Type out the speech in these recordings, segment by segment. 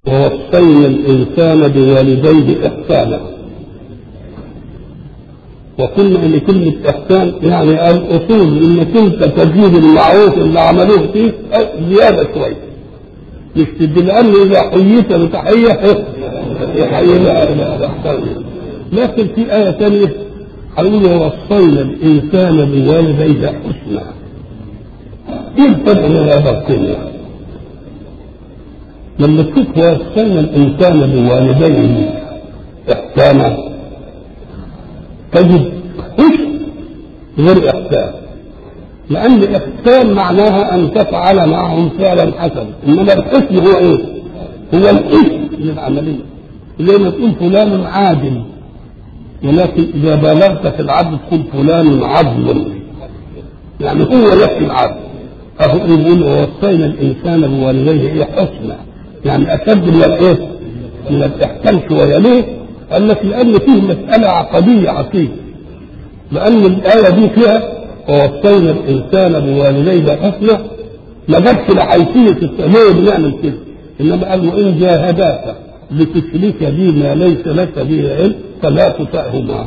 ووصينا الإنسان بوالديه إحسانا وقلنا ان كلمة احسان يعني الاصول انك انت تجيب المعروف اللي عملوه فيه زيادة شوية مش تدي لان اذا حييت بتحية يحيي لكن في آية ثانية حيقول ووصينا الإنسان بوالديه حسنا ايه الفرق بين هذا الكلمة؟ لما تشوف ووصينا الإنسان بوالديه إحسانا تجد حسن غير إحسان لأن الإحسان معناها أن تفعل معهم فعلا حسنا إنما الحسن هو إيه؟ هو الاسم للعملية زي ما تقول فلان عادل ولكن إذا بالغت في العدل تقول فلان عدل يعني هو نفس العدل أهو يقول ووصينا الإنسان بوالديه إيه حسنا يعني أشد من الإيه؟ من الإحسان شوية ليه؟ قال لك لأن فيه مسألة عقدية عقيدة لأن الآية دي فيها ووصينا الإنسان بوالديه حسنا ما جابش لحيثية ليه بنعمل كده إنما قال وإن جاهداك لتشرك بي ما ليس لك به علم فلا تطعهما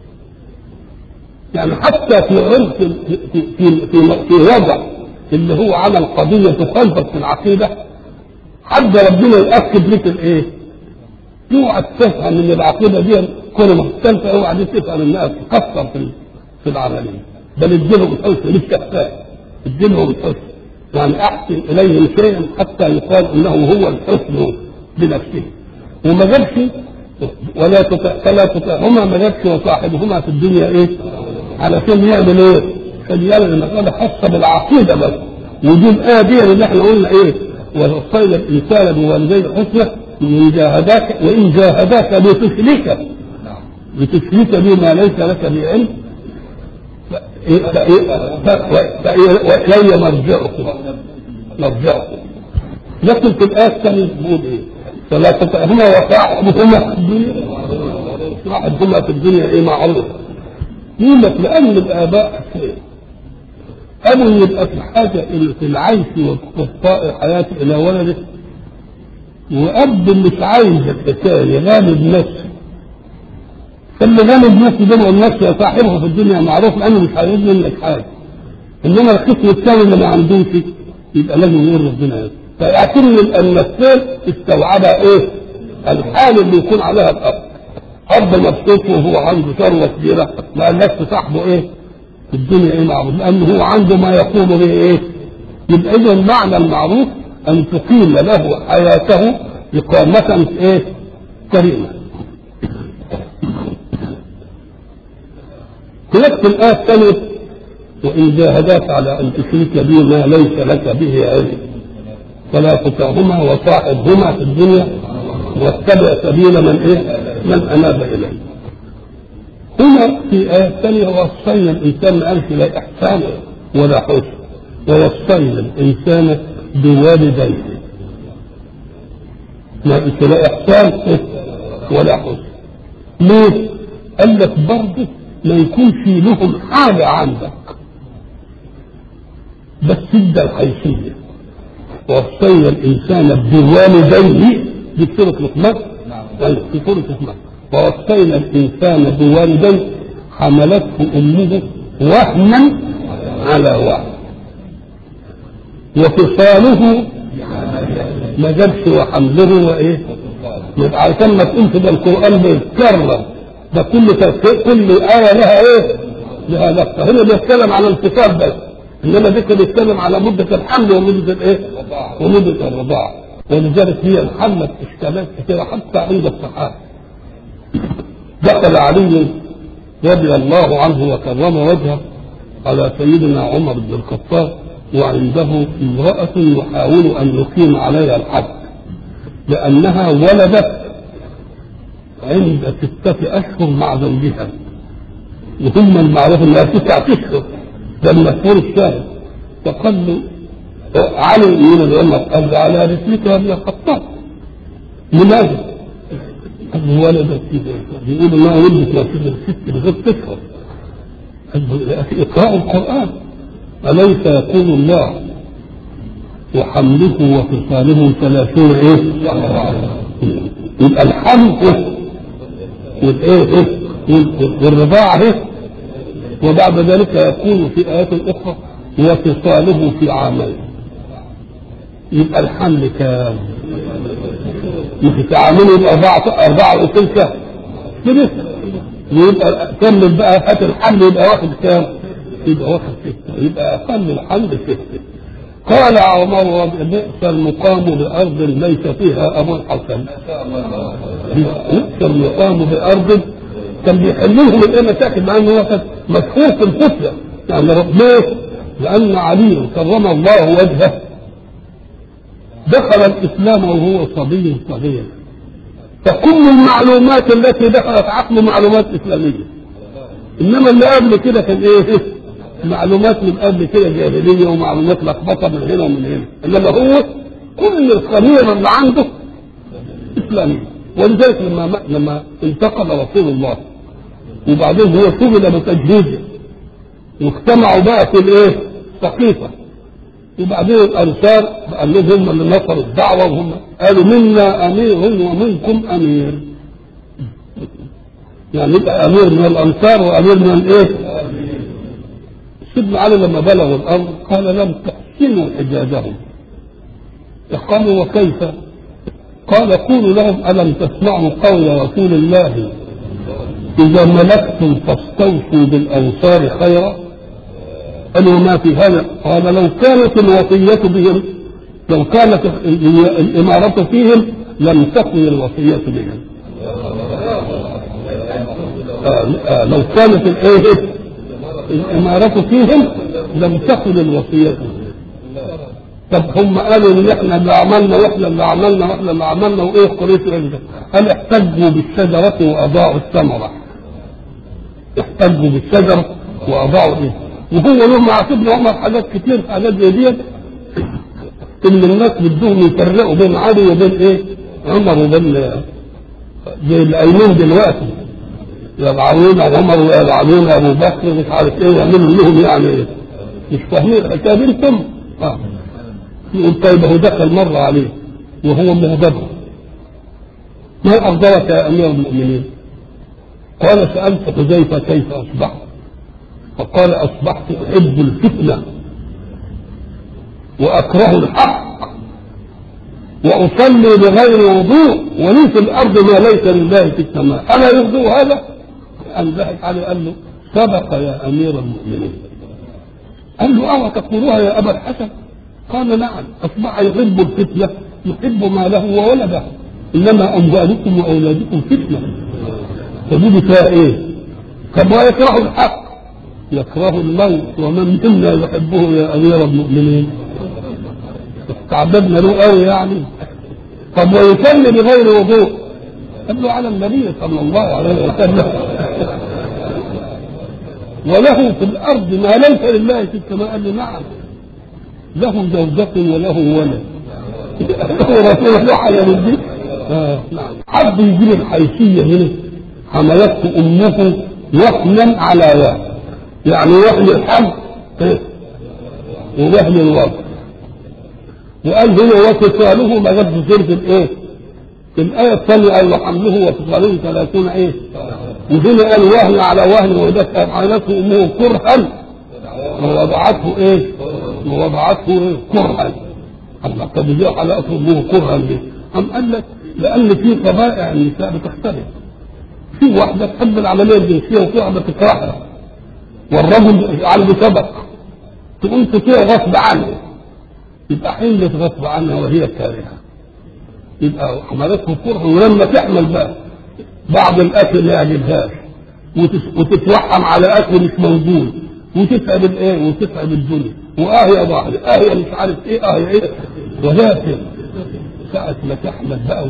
يعني حتى في عرف في في في, في, في وضع اللي هو عمل قضية تخالفك في العقيدة حد ربنا يأكد لك الإيه؟ اوعى تفهم ان العقيده دي كل مختلفه اوعى دي تفهم انها تكثر في في العمليه بل اديلهم الحسن مش كفايه اديلهم الحسن يعني احسن اليهم شيئا حتى يقال انه هو الحسن بنفسه وما جابش ولا تطع فلا تطعهما ما جابش وصاحبهما في الدنيا ايه؟ علشان يعمل ايه؟ عشان يعمل المساله خاصه بالعقيده بس ودي الايه دي اللي احنا قلنا ايه؟ ووصينا الانسان بوالديه حسنا وإن جاهداك وإن جاهداك لتشرك لتشرك بما ليس لك بعلم وإلي مرجعكم مرجعكم لكن في الآية الثانية بيقول إيه؟ فلا تطعهما وصاحبهما في الدنيا صاحبهما في الدنيا إيه معروف يقول لك لأن الآباء قالوا يبقى في حاجة في العيش وإبقاء حياته إلى ولده وأب مش عايز الحكاية غالب نفسه فاللي غالب نفسه ده ما قلناش يا صاحبه في الدنيا معروف لأنه مش عايز منك حاجة إنما القسم الثاني اللي ما عندوش يبقى لازم يقول ربنا يا فيعتبر أن الثاني استوعب إيه؟ الحال اللي يكون عليها الأب أب مبسوط وهو عنده ثروة كبيرة ما قالكش صاحبه إيه؟ في الدنيا إيه معروف لأنه هو عنده ما يقوم به إيه؟ يبقى إذا معنى المعروف أن تقيم له حياته إقامة إيه؟ كريمة. هناك في الآية الثانية وإن جاهداك على أن تشرك بي ما ليس لك به علم فلا تطعهما وصاحبهما في الدنيا واتبع سبيل من إيه؟ من أناب إليه. هنا في آية ثانية وصينا الإنسان ما قالش لا إحسان ولا حسن ووصينا الإنسان بوالديه لا لا احسان ولا حسن ليه؟ قال لك برضه ما يكونش لهم حاجه عندك بس ادى الحيثيه وصينا الانسان بوالديه دي سوره لقمان في سوره لقمان ووصينا الانسان بوالديه حملته امه وهنا على وهن وفصاله ما جابش وحمله وايه يبقى عشان ما تقول كده القران بيتكرر ده كل تفسير كل ايه لها ايه؟ لها لفظه هنا بيتكلم عن الانفصال بس انما ذكر بيتكلم على مده الحمل ومده الايه؟ ومده الرضاعه ولذلك هي محلت اشكالات كثيره حتى عند الصحابه دخل علي رضي الله عنه وكرم وجهه على سيدنا عمر بن الخطاب وعنده امرأة يحاول أن يقيم عليها الحد لأنها ولدت عند ستة أشهر مع زوجها وهم المعروف أنها تسعة أشهر ده المشهور الشاهد فقال له علي من العمر قال له على رسلك يا ابن الخطاب لماذا؟ قال له ولدت بيقول انها ولدت ما ست بغير تشهر قال له يا اخي اقرأوا القرآن أليس يقول الله وحمله وفصاله ثلاثون ايه يبقى الحمل إيه؟ والايه إيه؟ والرضاعة إيه؟ وبعد ذلك يكون في آيات أخرى وفصاله في عامين يبقى الحمل كام؟ مش في عامين يبقى أربعة أربعة وتلك كده ويبقى كمل بقى هات الحمل يبقى واخد كام؟ يبقى واخد ستة يبقى أقل الحمل ستة قال عمر بئس المقام بأرض ليس فيها أبو الحسن بئس المقام بأرض كان بيحل لهم الايه مشاكل مع انه هو كان مشهور في الفتنه يعني ليه؟ لان علي كرم الله وجهه دخل الاسلام وهو صبي صغير فكل المعلومات التي دخلت عقله معلومات اسلاميه انما اللي قبل كده كان ايه؟ معلومات من قبل كده جاهليه ومعلومات لخبطه من هنا ومن هنا انما هو كل الخميره اللي عنده اسلاميه ولذلك لما لما انتقل رسول الله وبعدين هو شغل بتجهيزه واجتمعوا بقى في الايه؟ سقيفه وبعدين الانصار قال لهم هم اللي نصروا الدعوه وهم قالوا منا امير ومنكم امير يعني يبقى امير من الانصار وامير من الايه؟ سيدنا علي لما بلغوا الامر قال لم تحسنوا حجازهم قالوا وكيف؟ قال قولوا لهم ألم تسمعوا قول رسول الله إذا ملكتم فاستوصوا بالأنصار خيرا قالوا ما في هذا قال لو كانت الوصية بهم لو كانت الإمارة فيهم لم تكن الوصية بهم آه آه لو كانت الإيه الإمارة فيهم لم تكن الوصية بهم طب هم قالوا ان احنا اللي عملنا واحنا اللي عملنا واحنا اللي عملنا وايه قريت ده قال احتجوا بالشجرة واضاعوا الثمرة احتجوا بالشجرة واضاعوا ايه وهو لهم مع ابن عمر حاجات كتير حاجات زي ديت ان الناس بدهم يفرقوا بين علي وبين ايه عمر وبين زي اللي قايمين دلوقتي يلعنون عمر ويلعنون ابو بكر ومش عارف ايه يعملوا لهم يعني ايه مش فاهمين الحكايه دي انتم اه يقول طيب هو دخل مرة عليه وهو مغضب ما أغضبك يا أمير المؤمنين قال سألت حذيفة كيف أصبحت فقال أصبحت أحب الفتنة وأكره الحق وأصلي بغير وضوء ولي في الأرض ما ليس لله في السماء ألا يرضو هذا؟ قال ضحك عليه قال له صدق يا أمير المؤمنين قال له أوى تقولها يا أبا الحسن قال نعم أصبح يحب الفتنة يحب ماله وولده إنما أموالكم وأولادكم فتنة فدي فيها إيه؟ طب ويكره الحق يكره الموت ومن منا يحبه يا أمير المؤمنين استعبدنا له قوي يعني طب ويصلي بغير وضوء قال له على النبي صلى الله عليه وسلم وله في الأرض ما ليس لله في السماء قال له نعم له زوجة وله ولد رسول الله على الدين آه. نعم حب يجيب الحيثية هنا حملته أمه وهنا على وهن يعني وهن الحمل إيه؟ ووهن الوضع وقال هنا وفصاله ما جابش سيرة الايه؟ في الآية الثانية قال وحمله وفصاله ثلاثون ايه؟ وهنا قال وهن على وهن وده حملته أمه كرها ووضعته ايه؟ ووضعته ايه؟ كرها الله طب ازاي على أمه كرها ليه؟ أم قال لك لأن في طبائع النساء بتختلف في واحدة تحب العملية الجنسية وفي واحدة تكرهها والرجل عنده سبق تقوم تطيع غصب عنه يبقى حملت غصب عنها وهي كارهة يبقى حملته كره ولما تحمل بقى بعض الأكل ما يعجبهاش وتتوحم على أكل مش موجود وتتعب الايه وتتعب الدنيا واه يا ضاحي اه يا مش عارف ايه اه يا ايه ولكن ساعة ما تحمل بقى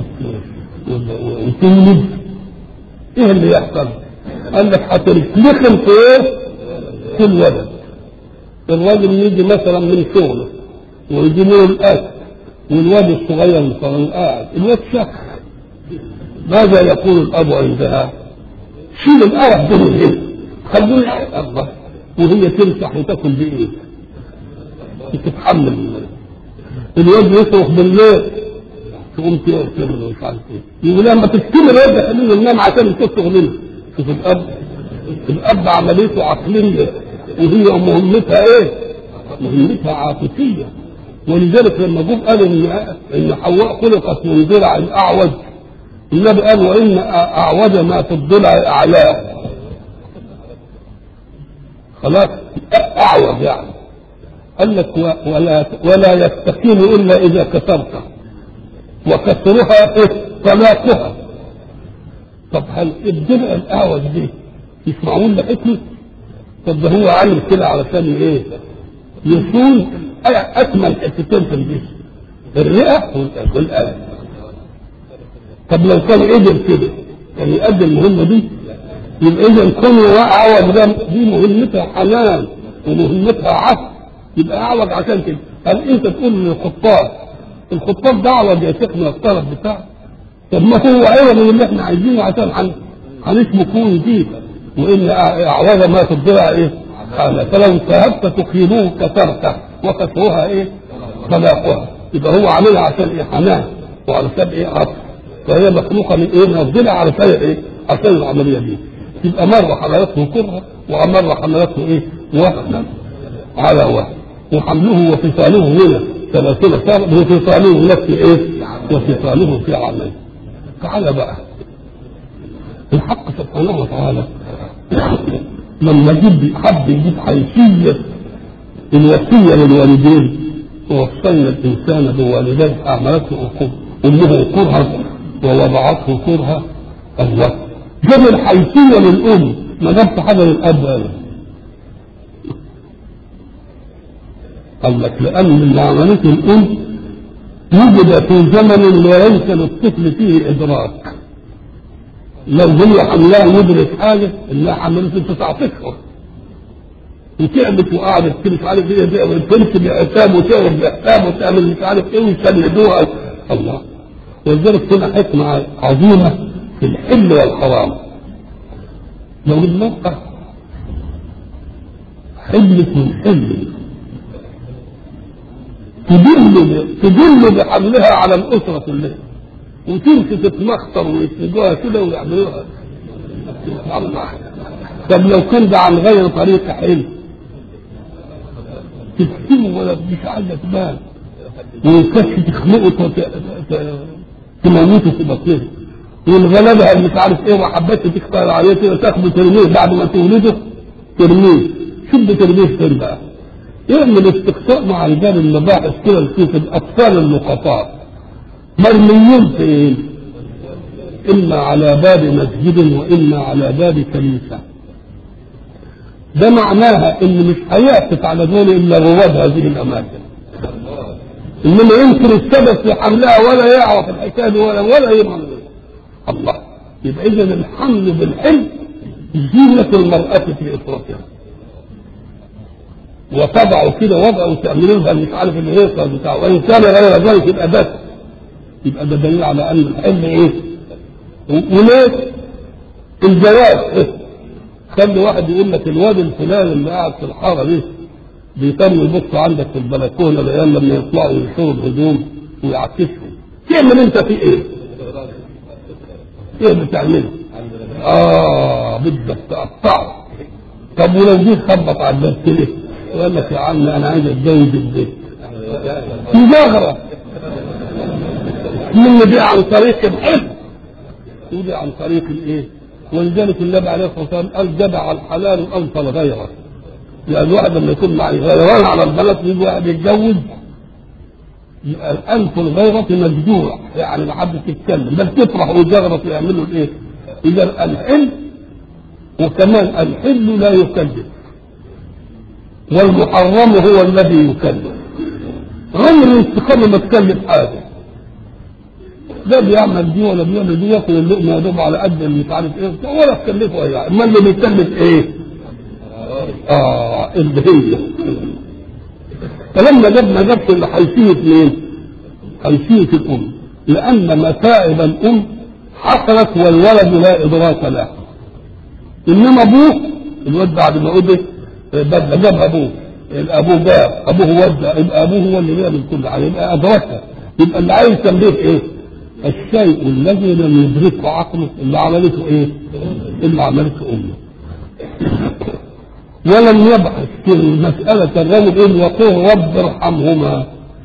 وتولد ايه اللي يحصل؟ قال لك هتتلخم في ايه؟ في الولد الراجل يجي مثلا من شغله ويجي له الاكل والواد الصغير مثلا قاعد الواد شك ماذا يقول الاب عندها؟ شيل القرف ده من هنا خلوني الله وهي تمسح وتاكل بايه؟ تتحمل الواد يصرخ بالليل تقوم تقفل مش عارف ايه يقول لما تستمر الواد خلينا ننام عشان تصرخ منه شوف الاب الاب عمليته عقليه وهي مهمتها ايه؟ مهمتها عاطفيه ولذلك لما جم قالوا ان ان حواء خلقت من ضلع اعوج النبي قال وان اعوج ما في الضلع اعلاه خلاص اعوج يعني قال لك ولا ولا يستقيم الا اذا كسرته وكسرها ايه طلاقها طب هل الضلع الاعوج دي مش معمول له حكمه طب ده هو عامل كده علشان ايه يصون اكمل حتتين في الجسم الرئه والقلب طب لو كان قدر كده كان يؤدي المهمه دي يبقى اذا كونه اعوج ده دي مهمتها حنان ومهمتها عفو يبقى اعوج عشان كده هل انت تقول للخطاب الخطاب ده اعوج يا شيخنا الطلب بتاعه طب ما هو عوض من اللي احنا عايزينه عشان هن هنسمه كون دي وان اعوض ما في الضلع ايه؟ قال فلو ذهبت تقيموه كسرته وكسرها ايه؟ طلاقها يبقى هو عاملها عشان ايه؟ حنان وعلشان ايه؟ عطف فهي مخلوقه من ايه؟ من الضلع علشان ايه؟ عشان العمليه دي يبقى مره حملته كره ومره حملته ايه؟ وهنا على وهن وحمله وفصاله هنا ثلاثين سنه وفصاله نفس ايه؟ وفصاله في عمل تعالى بقى الحق سبحانه وتعالى لما جد حب يجيب حيثية الوصية للوالدين ووصينا الإنسان بوالديه أعملته أمه كرها ووضعته كرها الله جاب الحيثية للأم ما جابش حاجة للأب أنا قال لك لأن اللي عملته الأم وجد في زمن لا يمكن الطفل فيه إدراك لو هي حملها يدرك حاجه انها حملته تسع اشهر وتعبت وقعدت مش عارف ايه وتمشي بعتاب وتعرف بعتاب وتعمل مش عارف ايه ويسندوها الله ولذلك هنا حكمه عظيمه في الحل والحرام لو المرأة حلت من حل تدل تدل بحملها على الأسرة كلها وتمشي تتمخطر ويسجوها كده ويعملوها طب لو كان ده عن غير طريق حلو تكتمه ولا مش عايزه تبان ويكفي تخنقه تموته في بطنه والغلبها اللي مش عارف ايه وحبيت تختار عليه كده تاخده ترميه بعد ما تولده ترميه شو بترميه فين بقى؟ يعمل استقصاء مع رجال المباحث كده نشوف الاطفال اللقطاء مرميين فين؟ اما على باب مسجد واما على باب كنيسه. ده معناها ان مش هيعطف على دول الا رواد هذه الاماكن. انما يمكن السبب في حملها ولا يعرف الحكايه دي ولا ولا يضمن الله يبقى اذا الحمل بالحلم زينة المرأة في إسرتها وتضع كده وضع وتعمل لها مش عارف الهيصة بتاعه وإن كان غير ذلك يبقى بس يبقى ده دليل على أن الحلم إيه؟ وليه؟ الجواز إيه؟ خلي واحد يقول لك الواد الفلاني اللي قاعد في الحارة دي بيتم يبص عندك في البلكونة العيال لما يطلعوا يشربوا الهدوم ويعكسهم تعمل أنت في إيه؟ ايه بتعمله؟ اه بدك تقطعه طب ولو جيت خبط على الباب كده وقال لك يا عم انا عايز اتجوز البيت مجاهرة من دي عن طريق الحب ودي عن طريق الايه؟ ولذلك النبي عليه الصلاه والسلام قال جدع الحلال وانت الغيره يعني الواحد لما يكون معي غيران على البلد يجي واحد يتجوز يبقى الأنف الغيرة مجدوع يعني ما حدش يتكلم بل تفرح وتزغرط ويعملوا الايه؟ إذا الحل وكمان الحل لا يكلف والمحرم هو الذي يكلف عمر الاستقامة ما تكلف حاجة لا بيعمل دي ولا بيعمل دي ياكل اللقمة يدوب على قد اللي مش عارف ايه ولا تكلفه يعني امال اللي بيكلف ايه؟ اه البهية فلما جاب ما جابش الا حيثيه مين؟ حيثيه الام لان متاعب الام حصلت والولد لا ادراك له انما ابوه الواد بعد ما قبل بدل جاب ابوه ابوه جاب ابوه ودى يبقى ابوه هو اللي بيعمل كل حاجه يبقى ادركها يبقى اللي عايز تنبيه ايه؟ الشيء الذي لم يدركه عقله اللي عملته ايه؟ اللي عملته امه ولم يبحث في مسألة الرجل إيه وقل رب ارحمهما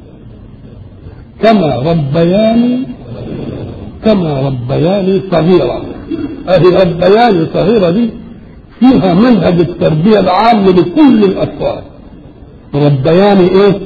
كما ربياني كما ربياني صغيرا أهي ربياني صغيرة دي فيها منهج التربية العام لكل الأطفال ربياني إيه؟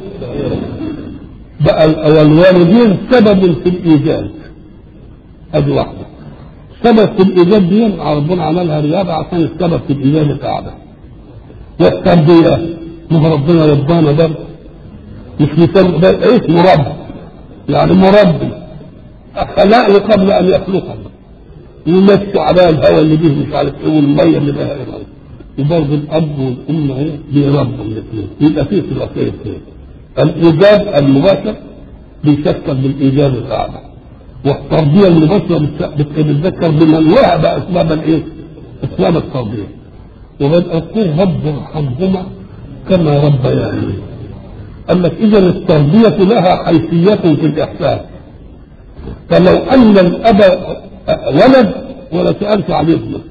بقى والوالدين سبب في الإيجاد أدي واحدة سبب في الإيجاد دي ربنا عملها رياضة عشان السبب في الإيجاد القاعدة والتربية ما ربنا ربانا برضه مش مثال ايه مربي يعني مربي خلقني قبل ان يخلقني يمشي على الهواء اللي به مش عارف ايه والميه اللي بها ايه وبرضه الاب والام ايه بيربوا الاثنين يبقى فيه ثلاثيه اثنين الايجاد المباشر بيشكل بالايجاد الاعلى والتربيه المباشره بتتذكر بمن وهب اسباب الايه؟ اسباب التربيه وبل أقول رب ارحمهما كما ربياني قال لك إذا التربية لها حيثية في الإحسان فلو أن الأب ولد ولا سألت عن ابنه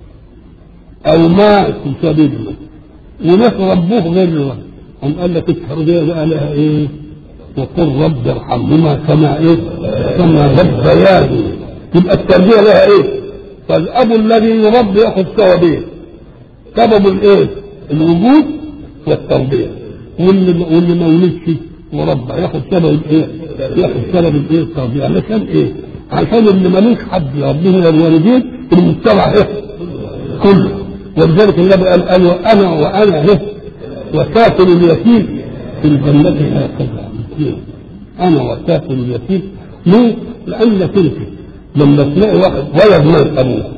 أو ما تسال ابنه وناس ربوه غير الولد قام قال لك التربية بقى لها إيه؟ وقل رب ارحمهما كما إيه؟ كما ربياني يبقى التربية لها إيه؟ فالأب الذي يربي يأخذ ثوابين سبب الايه؟ الوجود والتربيه واللي واللي ما ولدش وربى ياخد سبب الايه؟ ياخد سبب الايه؟ التربيه علشان ايه؟ عشان اللي ملوش حد يربيه من الوالدين المجتمع ايه؟ كله ولذلك النبي قال قال انا وانا ايه؟ وكافل اليتيم في الجنة هكذا انا وكافل اليتيم ليه؟ لانك انت لما تلاقي واحد ولد مات ابوه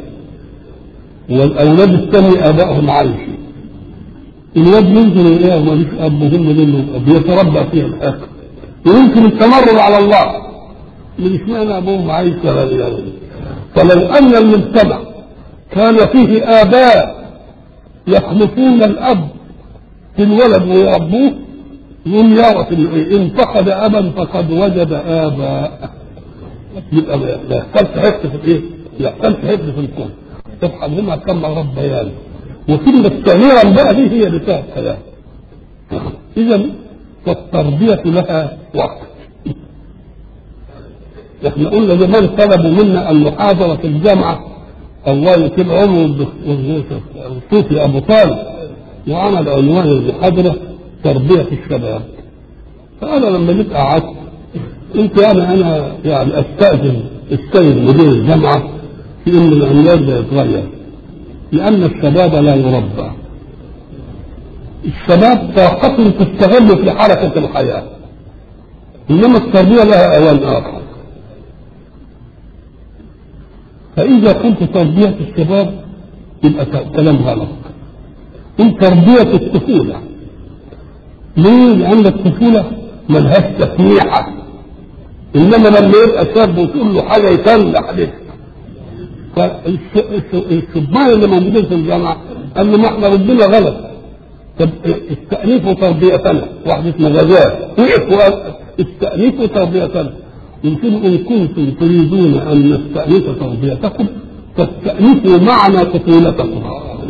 والاولاد الثاني ابائهم عايشين الواد ينزل اليه ملوش اب مهم منه بيتربى فيها الاخر ويمكن التمرد على الله من اشمعنى ابوهم عايش ولا فلو ان المجتمع كان فيه اباء يخلفون الاب في الولد ويربوه يوم يعرف ان فقد ابا فقد وجد اباء يبقى ما يحصلش حفظ في الايه؟ ما يحصلش حفظ في الكون تفحمهما كما ربيان وكلمة كثيرا بقى دي هي بتاع الكلام إذا فالتربية لها وقت احنا قلنا زمان طلبوا منا المحاضرة في الجامعة الله يتم عمره الصوفي أبو طالب وعمل عنوان المحاضرة تربية الشباب فأنا لما جيت قعدت قلت يعني أنا يعني أستأذن السيد مدير الجامعة في ان العنوان ده يتغير لان الشباب لا يربى الشباب طاقة تستغل في حركة الحياة انما التربية لها اوان اخر فاذا كنت تربية الشباب يبقى كلام غلط ان تربية الطفولة ليه؟ لان الطفولة ملهاش تسميحة انما لما يبقى شاب وتقول له حاجة يتنح لك فالشبان اللي موجودين في الجامعه قال له ما احنا ردنا غلط طب التأليف وتربيتنا واحد اسمه غزال وقف وقال التأليف وتربيتنا يمكن ان كنتم تريدون ان نستأنف تربيتكم فاستأنفوا معنا طفولتكم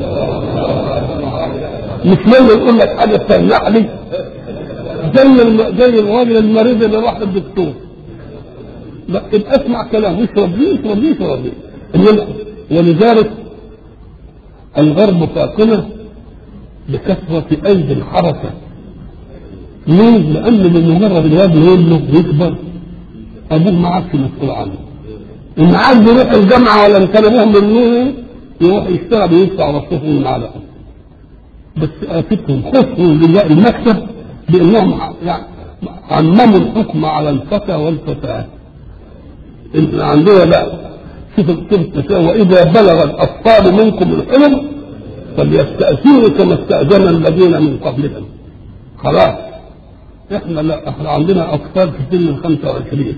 مش لما يقول لك حاجه تمنع لي زي الم... زي الراجل المريض اللي راح للدكتور لا يبقى اسمع كلام اشرب ليه اشرب ليه اشرب ليه إنما ولذلك الغرب فاقمة بكثرة أيدي الحركة ليه؟ لأن بمجرد الواد يقول له يكبر أبوه ما عادش مسؤول عنه إن عايز يروح الجامعة ولا إن كان أبوه ممنوع يروح يشتغل ويدفع رصيفه من علقه بس آفتهم خفوا المكسب بأنهم يعني عمموا الحكم على الفتى والفتاة إن عندنا لا شوف التساوي وإذا بلغ الأطفال منكم الحلم فليستأثروا كما استأذن الذين من قبلهم خلاص احنا لا احنا عندنا اطفال في سن ال 25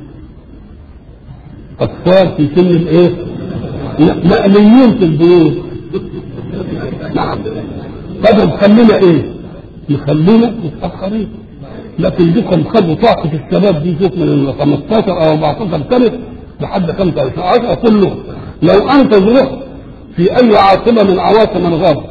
اطفال في سن الايه؟ مأليين في البيوت نعم طب خلينا ايه؟ يخلينا متاخرين لكن ديكم خدوا طاقه الشباب دي شوف من 15 او 14 سنه لحد 25 10 كله لو انت رحت في اي عاصمه من عواصم الغرب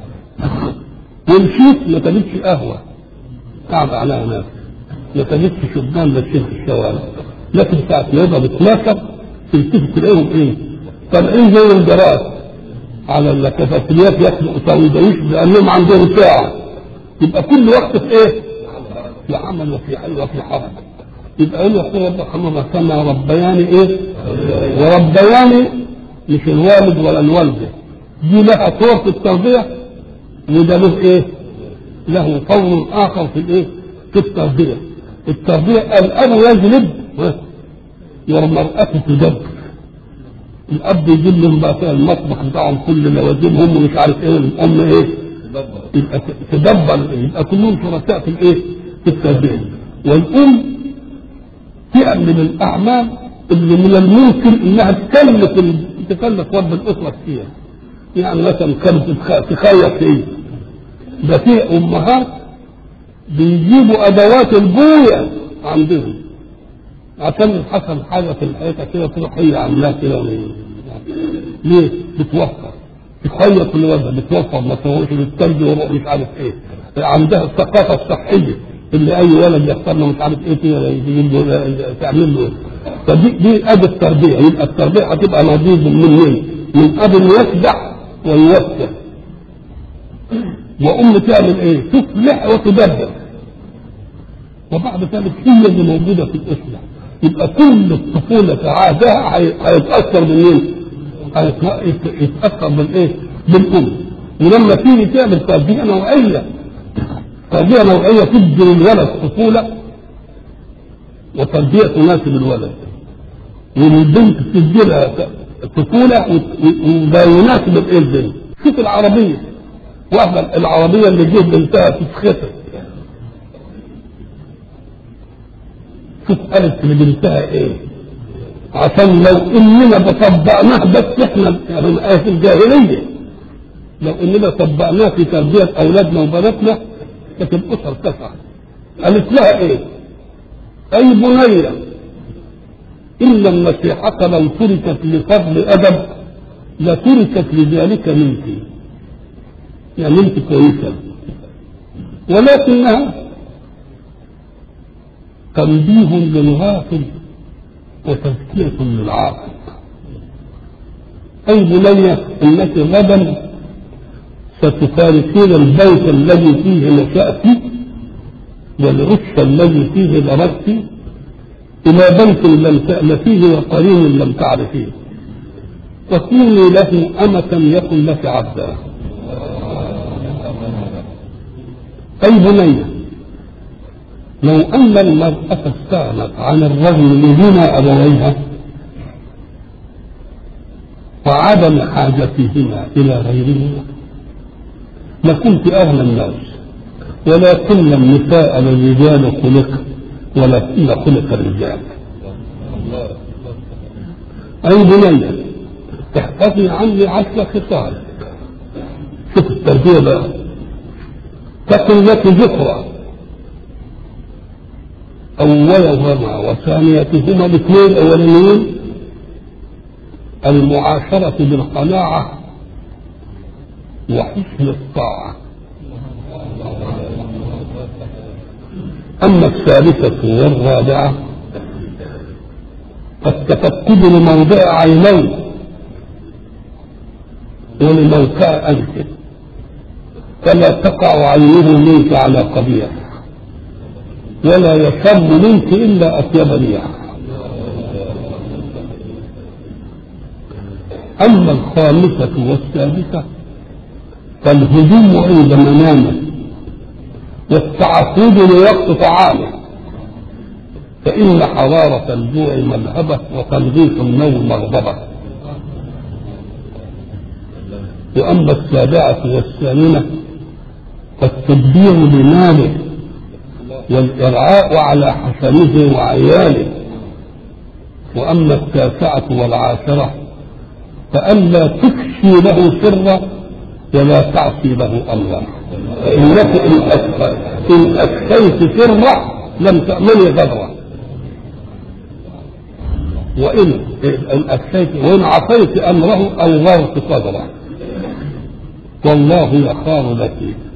ومشيت ما تجدش قهوه قاعد عليها ناس ما تجدش شبان ماشيين في الشوارع لكن ساعة ما يبقى بتناسب تلتفت تلاقيهم ايه؟ طالعين زي الجراد على الكافيتريات ياكلوا ساندويش لانهم عندهم ساعة يبقى كل وقت في ايه؟ في عمل وفي حي وفي حركة يبقى يقول يقول رب ارحمهما كما ربياني ايه؟ وربياني مش الوالد ولا الوالدة دي لها طور في التربية وده له ايه؟ له طور اخر في الايه؟ في التربية التربية الاب يجلب والمرأة تدبر الاب يجيب لهم بقى فيها المطبخ بتاعهم كل لوازمهم ومش عارف ايه الام ايه يبقى تدبر يبقى كلهم شركاء في الايه؟ في التربية والام تعمل الاعمال اللي من الممكن انها تكلف تكلف رب الاسره كتير يعني مثلا كانت تخيط ايه ده في امهات بيجيبوا ادوات البويه عندهم عشان حصل حاجه في الحيطه كده تروح هي عاملاها كده ليه؟ بتوفر تخيط الوزن بتوفر ما تروحش للثلج وروح مش عارف ايه عندها الثقافه الصحيه اللي اي ولد يختار له مش عارف ايه كده يجيب له تعمل له فدي دي ادي التربيه يبقى التربيه هتبقى نضيج من مين؟ من اب يخدع ويوسع وام تعمل ايه؟ تصلح وتدبر وبعد ذلك هي اللي موجوده في الاصلاح يبقى كل الطفوله في عهدها هيتاثر بالمين؟ هيتاثر بالايه؟ بالام ولما تيجي تعمل تربيه نوعيه تربيه نوعيه تدي للولد طفوله وتربيه تناسب الولد والبنت تدي لها طفوله وده يناسب الايه البنت شوف العربيه واحده العربيه اللي جه بنتها تتخطب شوف قالت لبنتها ايه عشان لو اننا طبقناه بس احنا من ايه الجاهليه لو اننا طبقناه في تربيه اولادنا وبناتنا كانت الاسر تسعى قالت لها ايه اي بني ان النصيحه لو تركت لفضل ادب لتركت لذلك منك يعني انت كويسه ولكنها تنبيه للغافل وتزكية للعاقل أي بنية إنك غدا ستفارقين البيت الذي فيه نشأت والعش الذي فيه درست إلى بيت لم تألفيه وقرين لم تعرفيه وكوني له أمة يكن لك عبدا أي بنية لو أن المرأة استغنت عن الرجل لغنى أبويها وعدم حاجتهما إلى غيرهما لكنت أغنى الناس ولكن النساء للرجال خلق ولكن خلق الرجال أي بنية احفظي عني عشر خصال شوف التربية بقى تكن لك ذكرى أولهما وثانيتهما الاثنين الأولانيين المعاشرة بالقناعة وحسن الطاعة أما الثالثة والرابعة فالتفقد لموضع عينيه ولموقع أنفه فلا تقع عينه منك على قبيح ولا يشم منك إلا أطيب ريح أما الخامسة والسادسة فالهجوم عند منامه والتعقيد لوقت طعامه فإن حرارة الجوع مذهبة وتنغيص النوم مغضبة وأما السابعة والثامنة فالتدبير لماله والإرعاء على حسنه وعياله وأما التاسعة والعاشرة فألا تكشي له سرا ولا تعصي له امرا فانك ان أسفل ان اسفلت سره لم تامني غدره وان ان اسفلت وان عصيت امره اوغرت صدره والله يخار لك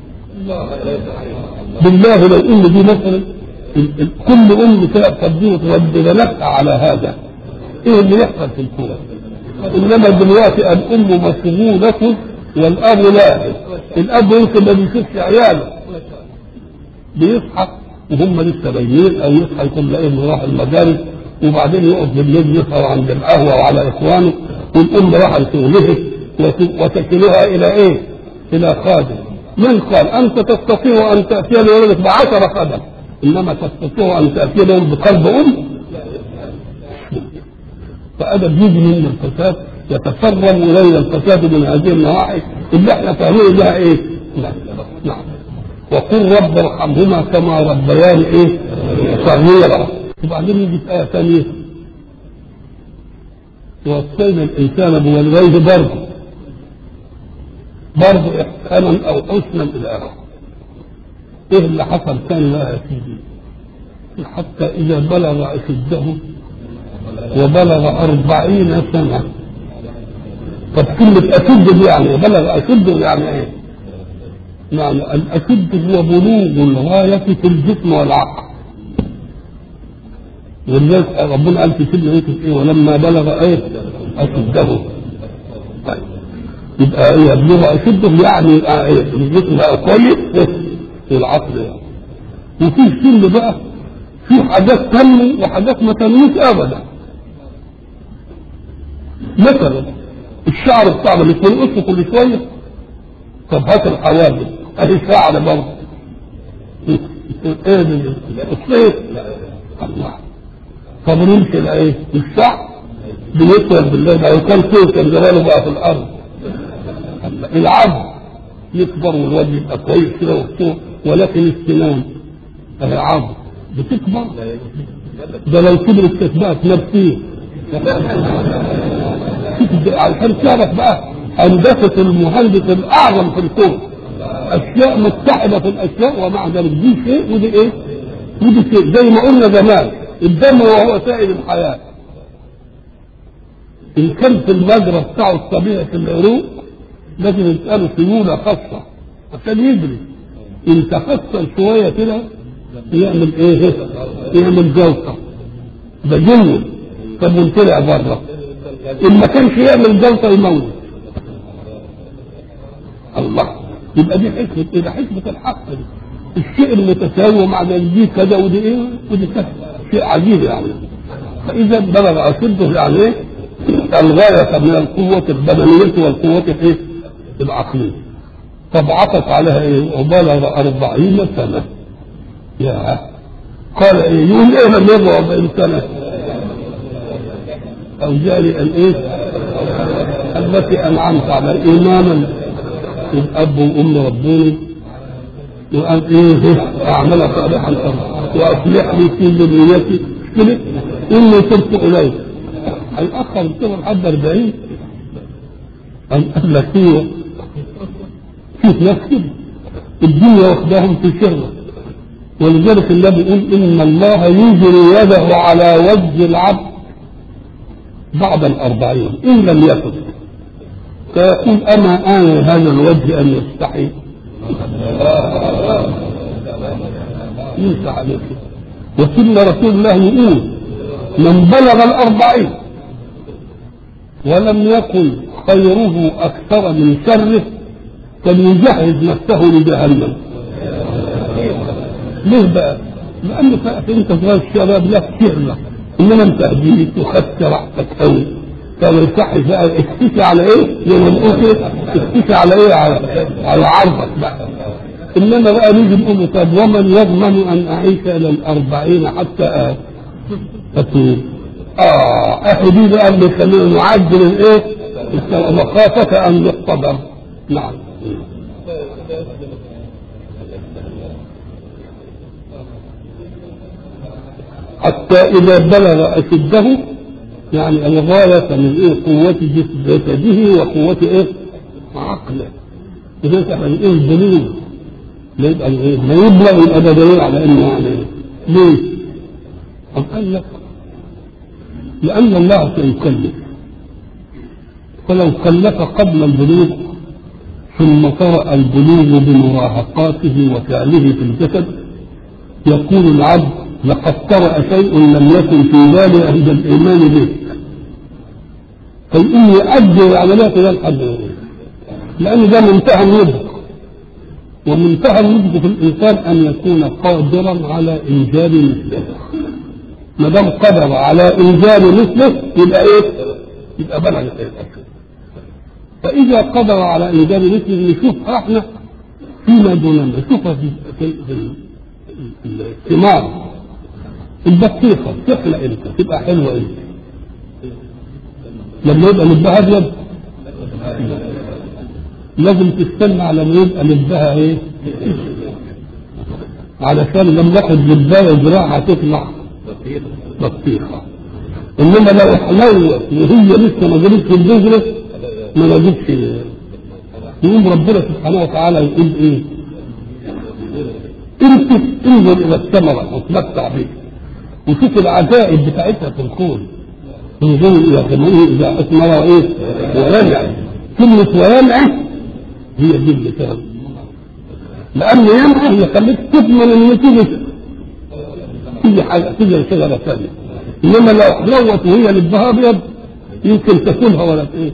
بالله لو ان دي مثلا ال- ال- كل ام تقدم تربي نفسها على هذا ايه اللي يحصل في الكون انما دلوقتي الام مشغوله والاب لا الاب يمكن ما بيشوفش عياله بيصحى وهم لسه باينين او يصحى يكون لاقيه راح المدارس وبعدين يقف بالليل يسهر عند القهوه وعلى اخوانه والام راحت شغلها وت- وتكلها الى ايه؟ الى خادم من قال انت تستطيع ان تاتي لولدك بعشر خدم انما تستطيع ان تاتي لهم بقلب ام فأدب يجي من الفساد يتسرب إلينا الفساد من هذه النواحي اللي احنا فاهمين لها ايه؟ نعم نعم وقل رب ارحمهما كما ربياني ايه؟ صغيرا وبعدين يجي في آية ثانية ووصينا الإنسان بوالديه برضه برضه إحسانا أو حسنا إلى آخره إيه اللي حصل ثاني بقى يا سيدي؟ حتى إذا بلغ أشده وبلغ أربعين سنة طب كلمة أشد دي يعني إيه؟ بلغ أشد يعني إيه؟ يعني الأشد هو بلوغ الغاية في الجسم والعقل ولذلك ربنا قال في سيدنا يوسف إيه ولما بلغ إيه أشده طيب يبقى إيه يبلغ أشده يعني يبقى إيه الجسم بقى كويس إيه؟ والعقل يعني وفي سن بقى في حاجات تنمو وحاجات ما تنموش ابدا مثلا الشعر بتاعنا مش بنقصه كل شويه طب هات الحواجب اهي شعر برضه ايه ده الصيف الله طب نمشي لايه الشعر بيطول بالله ده لو كان صيف كان زمانه بقى في الارض الله. العظم يكبر والوجه يبقى كويس كده وبتاع ولكن السنان اهي عظم بتكبر ده لو كبرت تتبعت نفسيا عشان تعرف بقى هندسة المهندس الأعظم في الكون أشياء متحدة في الأشياء ومع ذلك دي شيء ودي إيه؟ ودي شيء زي ما قلنا زمان الدم وهو سائل الحياة إن كان في المجرى بتاعه الطبيعي في العروق لازم يسأله سيولة خاصة عشان يجري إن تخسر شوية كده يعمل ايه يعمل جلطه ده جنن طب وطلع بره ان ما كانش يعمل جلطه يموت الله يبقى دي حكمه ايه ده حكمه الحق دي الشيء المتساوي مع ده دي كذا ودي ايه ودي كذا شيء عجيب يعني فاذا بلغ اشده يعني ايه الغايه من القوه البدنيه والقوه الايه العقليه طب عطف عليها ايه وبلغ أربعين سنه يا قال ايه يقول ايه لما يبقى 40 سنه او جاري ان ايه التي انعمت على ايمانا الاب وام ربوني وقال ايه اعمل صالحا واصلح لي في ذريتي كده اني تبت اليك هيأخر الكبر لحد 40 أم قال لك ايه شوف ناس كده الدنيا واخداهم في شره ولذلك الله بيقول ان الله يجري يده على وجه العبد بعد الأربعين إن لم يكن فيقول أما آن هذا الوجه أن يستحي ينسى عليك وسن رسول الله يقول من بلغ الأربعين ولم يكن خيره أكثر من شره فليجهز نفسه لجهنم ليه بقى؟ لأن أنت صغير الشباب لك شهرة إنما أنت هديت وخدت راحتك قوي فما يصحش بقى اكتفي على إيه؟ زي ما بنقول كده اكتفي على إيه؟ على على عرضك بقى إنما بقى نيجي نقول طب ومن يضمن أن أعيش إلى الأربعين حتى أتوب آه أخي دي بقى اللي خلينا نعجل الإيه؟ مخافة أن يقتدر نعم حتى إذا بلغ أشده يعني الغاية من إيه قوة جسده وقوة إيه عقله لذلك احنا ايه الدليل؟ لا يبقى ايه؟ ما يبلغ يبقى ده دليل على انه يعني إيه؟ ليه؟ طب قال لك لأن الله سيكلف فلو كلف قبل البلوغ ثم طرأ البلوغ بمراهقاته وفعله في الجسد يقول العبد لقد طرأ شيء لم يكن في بالي عند الإيمان به فيقوم يؤدي العمليات إلى الحد لأن ده منتهى النضج ومنتهى النضج في الإنسان أن يكون قادرا على إنجاب مثله ما دام قدر على إنجاب مثله يبقى إيه؟ يبقى بلغ الأجل فإذا قدر على إنجاب مثله نشوفها إحنا فيما دوننا نشوفها في في في الثمار البطيخة تخلق امتى؟ تبقى حلوة امتى؟ لما يبقى لبها أبيض لازم تستنى على ما يبقى لبها إيه؟ علشان لما ناخد لباية زراعة تطلع بطيخة إنما لو حلوت وهي لسه ما جابتش البذرة ما نجيبش يقوم ربنا سبحانه وتعالى يقول ايه انت انظر الى الثمرة وتمتع بها وشوف العجائب بتاعتها في الكون انظر الى ثمره اذا اثمر وايه وينع كلمة وينع هي دي اللي كان لان ينع يخليك تضمن ان تيجي تيجي حاجة تيجي شجرة ثانية انما لو حلوت وهي لبها ابيض يمكن تاكلها ولا ايه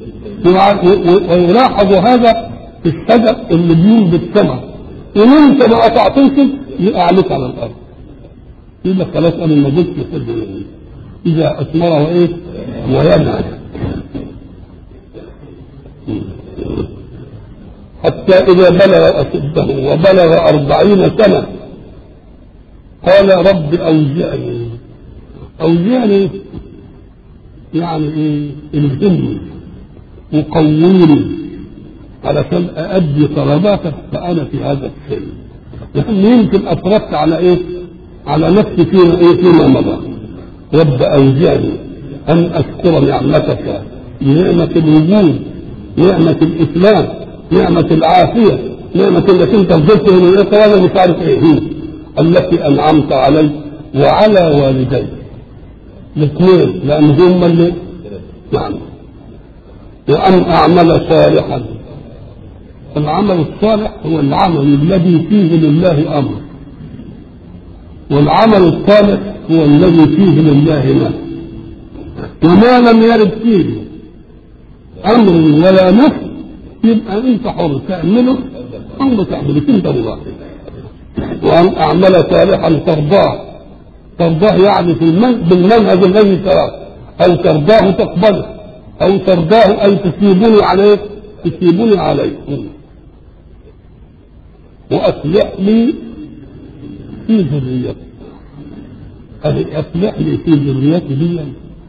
ويلاحظ هذا في الشجر اللي بينبت ثمر ان انت ما قطعتوش يبقى عليك على الارض يبقى خلاص انا ما جبت اذا اثمر وايه وينعم حتى اذا بلغ اشده وبلغ اربعين سنه قال رب اوزعني اوزعني يعني ايه الهمني وقووني علشان أأدي طلباتك فأنا في هذا السن لأن يمكن أفرطت على إيه؟ على نفسي فيما إيه فيما مضى رب أوزعني أن أشكر نعمتك نعمة الوجود نعمة الإسلام نعمة العافية نعمة التي أنت فضلت من وأنا مش عارف إيه هي التي أنعمت علي وعلى والدي الاثنين لأن هم اللي نعم وأن أعمل صالحا العمل الصالح هو العمل الذي فيه لله أمر والعمل الصالح هو الذي فيه لله نفس وما لم يرد فيه أمر ولا نفس يبقى أنت حر تعمله أو ما تعمله أنت الله وأن أعمل صالحا ترضاه ترضاه يعني في المن... بالمنهج الذي تراه أو ترضاه تقبله أو ترضاه أي تسيبني عليه تسيبني عليه وأصلح لي في ذريتي أي أصلح لي في ذريتي دي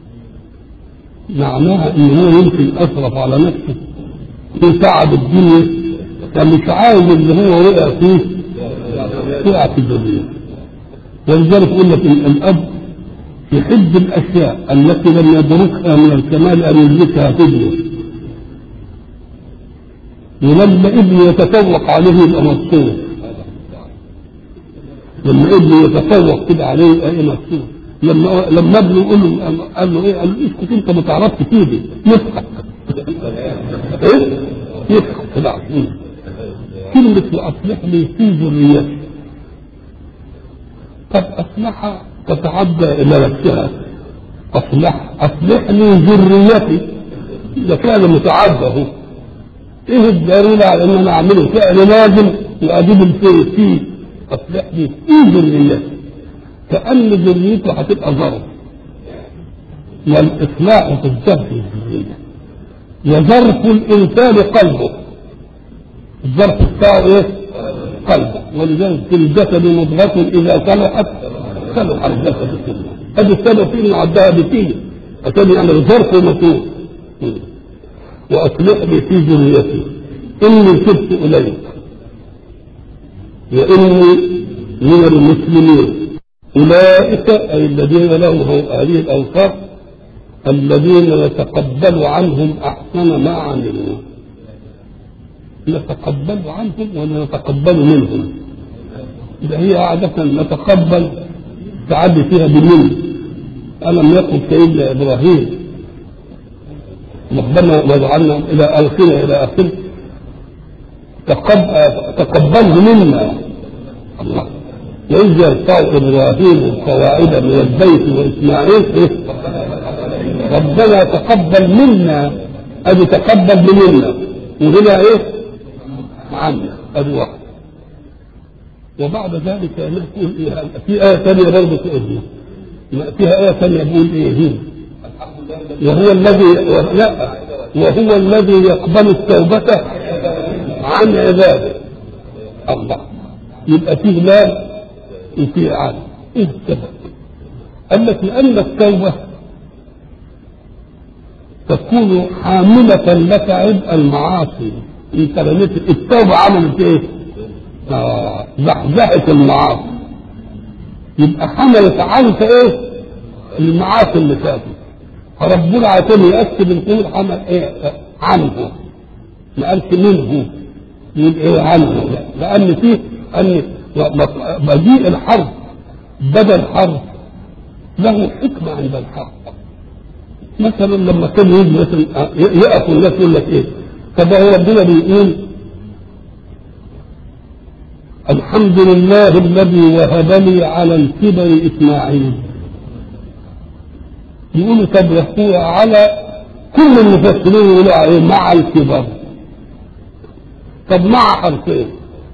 معناها إن هو يمكن أصرف على نفسه في تعب الدنيا فمش عايز اللي هو وقع فيه وقع في ذريته ولذلك يقول لك الأب يحب الأشياء التي لم يدركها من الكمال أن يدركها في ابنه ولما ابنه يتفوق عليه يبقى مبسوط لما ابنه يتفوق كده عليه يبقى ايه مبسوط لما لما ابنه يقول له قال له ايه؟ قال له اسكت انت ما تعرفش تيجي يضحك ايه؟ يضحك كده كلمة وأصلح لي في ذريتي قد أصلح تتعدى إلى نفسها أصلح أصلح لي ذريتي إذا كان متعدى هو إيه الدليل على إن أنا أعمله فعل لازم وأجيب الفيه فيه أصلح لي في ذريتي كأن ذريته هتبقى ظرف والإصلاح في الظرف الذرية وظرف الإنسان قلبه الظرف بتاعه إيه؟ قلبه ولذلك في الجسد مضغة إذا صلحت صلح الجسد كله هذا السبب في انه عدها بتيجي عشان يعني الظرف مطلوب واصلح لي في ذريتي اني تبت اليك واني من المسلمين اولئك اي الذين لهم هذه الاوصاف الذين نتقبل عنهم احسن ما عملوا نتقبل عنهم ولا نتقبل منهم ده هي عادة نتقبل تعدي فيها بمن ألم يقل سيدنا إبراهيم ربنا واجعلنا إلى آخره إلى آخره تقب- تقبله منا الله وإذ يرفع إبراهيم القواعد من البيت وإسماعيل إيه؟ ربنا تقبل منا أدي تقبل منا وهنا إيه؟ عنا أدي واحد وبعد ذلك نقول إيه؟ في آية ثانية برضه تقول فيها آية ثانية بيقول إيه هي وهو الذي لا وهو الذي يقبل التوبة عن عباده الله يبقى فيه لام وفيه عن ايه السبب؟ قال لك لأن التوبة تكون حاملة لك عبء المعاصي انت رميت التوبة عملت ايه؟ آه زحزحت المعاصي يبقى حملت عنك ايه؟ المعاصي اللي فاتت فربنا عشان يأكد القول حمل ايه؟ عنه ما قالش منه يقول ايه عنه لأن فيه أن مجيء الحرف بدل حرف له حكمة عند الحق مثلا لما كان يجي مثلا يقف الناس يقول لك ايه طب هو ربنا بيقول الحمد لله الذي وهب لي على الكبر اسماعيل يقولوا طب يحكوا على كل المفسرين يقولوا عليه مع الكبر طب مع حرفين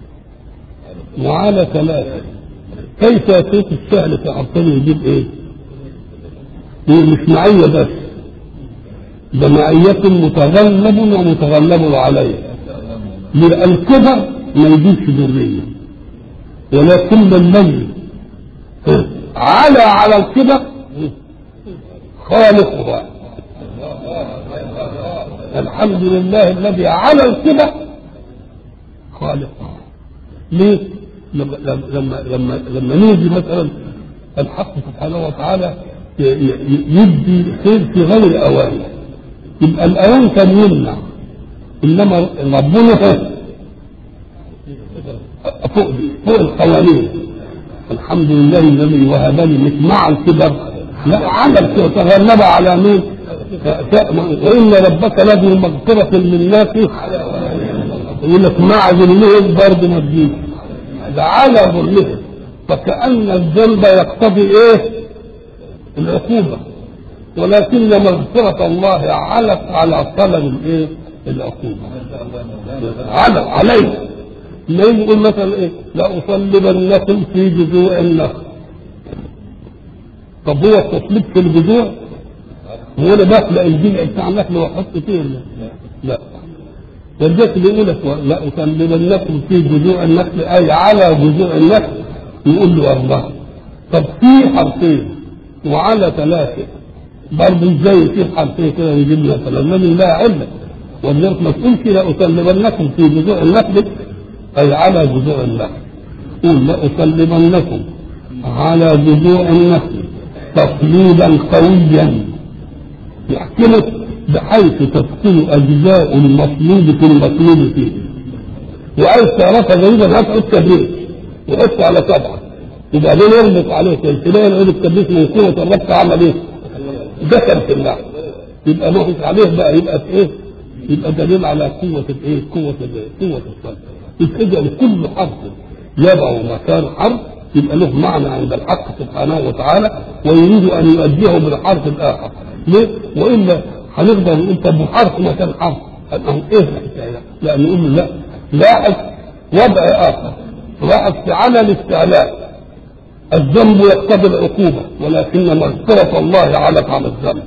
وعلى ثلاثة كيف يصير السهل في حرفين يجيب ايه؟ هي مش معية بس ده معية متغلب ومتغلب عليه لأن الكبر ما يجيبش ذرية ولكن الذي على على الكبر خالقها الحمد لله الذي على الكبر خالقها ليه؟ لما لما لما لما نيجي مثلا الحق سبحانه وتعالى يدي خير في غير الاوان يبقى الاوان كان يمنع انما ربنا فوق فوق القوانين الحمد لله الذي وهب لي مش مع الكبر لا عمل تغلب على مين؟ وان ربك له مغفره للناس يقول لك مع ذنبهم برضه ما تجيش ده على ظلمهم فكأن الذنب يقتضي ايه؟ العقوبة ولكن مغفرة الله علت على طلب الايه؟ العقوبة على عليه ما يقول مثلا ايه؟ لأصلبنكم في جذوع النخل طب هو التصليب في الجذوع هو انا بخلق الجذع بتاع النخل واحط فيه لا ولذلك بيقول لك لا أسلمنكم في جذوع النخل أي على جذوع النخل يقول له الله طب في حرفين وعلى ثلاثة برضه ازاي في حرفين كده يجيب لنا مثلا الذي لا علة ولذلك ما تقولش لا أسلمنكم في جذوع النخل أي على جذوع النخل قول لا أسلمنكم على جذوع النخل تصليبا قويا يحكي لك بحيث تسكن أجزاء المطلوب في المطلوب فيه وعايز تعرفها جيدا هات التبريد وحط على طبعا وبعدين يربط عليه تلاقي العود التبريد من قوة الربط عمل ايه؟ دخل في اللعب يبقى نقص عليه بقى يبقى في ايه؟ يبقى دليل على قوة الايه؟ قوة الايه؟ قوة الصلب يبقى كل حرف يضع مكان حرف يبقى له معنى عند الحق سبحانه وتعالى ويريد ان يؤديه بالحرف الاخر ليه؟ والا هنقدر نقول طب حرف مكان حرف أنه ايه الحكايه؟ لا نقول لا لاحظ وضع اخر لاحظ فعل الاستعلاء الذنب يقتضي العقوبه ولكن مغفره الله علت على الذنب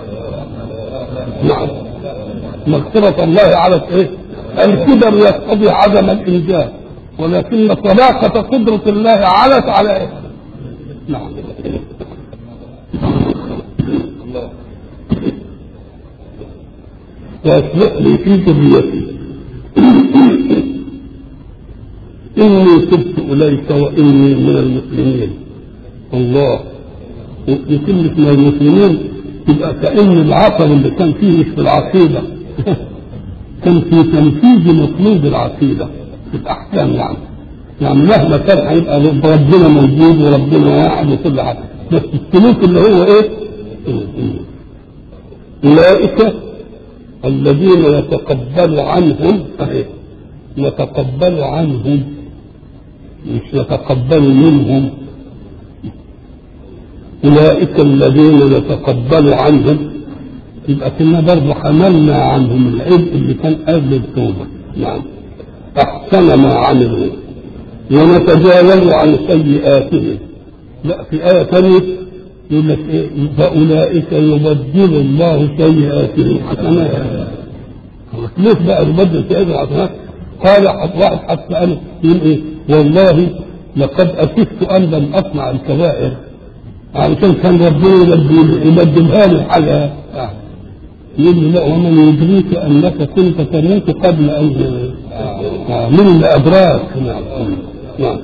نعم مغفرة الله على ايه؟ الكبر يقتضي عدم الإنجاز ولكن طلاقة قدرة الله علت على ايه؟ نعم واصلح لي في ذريتي إني تبت إليك وإني من المسلمين الله وكلمة من المسلمين تبقى كأن العطر اللي كان فيه مش في العقيدة كان في تنفيذ مطلوب العقيدة في الأحكام يعني يعني مهما كان هيبقى ربنا موجود وربنا واحد وكل حاجة بس السلوك اللي هو إيه؟ أولئك الذين يتقبل عنهم صحيح يتقبل عنهم مش يتقبل منهم أولئك الذين يتقبل عنهم يبقى كنا برضه حملنا عنهم العبء اللي كان قبل التوبة نعم أحسن ما عملوا ونتجاوز عن سيئاتهم لا في آية ثانية يقول لك إيه فأولئك يبدل الله سيئاتهم حسنات ليش بقى يبدل سيئاتهم حسنات؟ قال واحد حتى أنا يقول إيه والله لقد أسفت أن لم أصنع الكبائر علشان كان ربنا يبدل يبدلها لي حاجة يقول لي لا ومن يدريك أنك كنت تموت قبل أن من اللي أدراك نعم نعم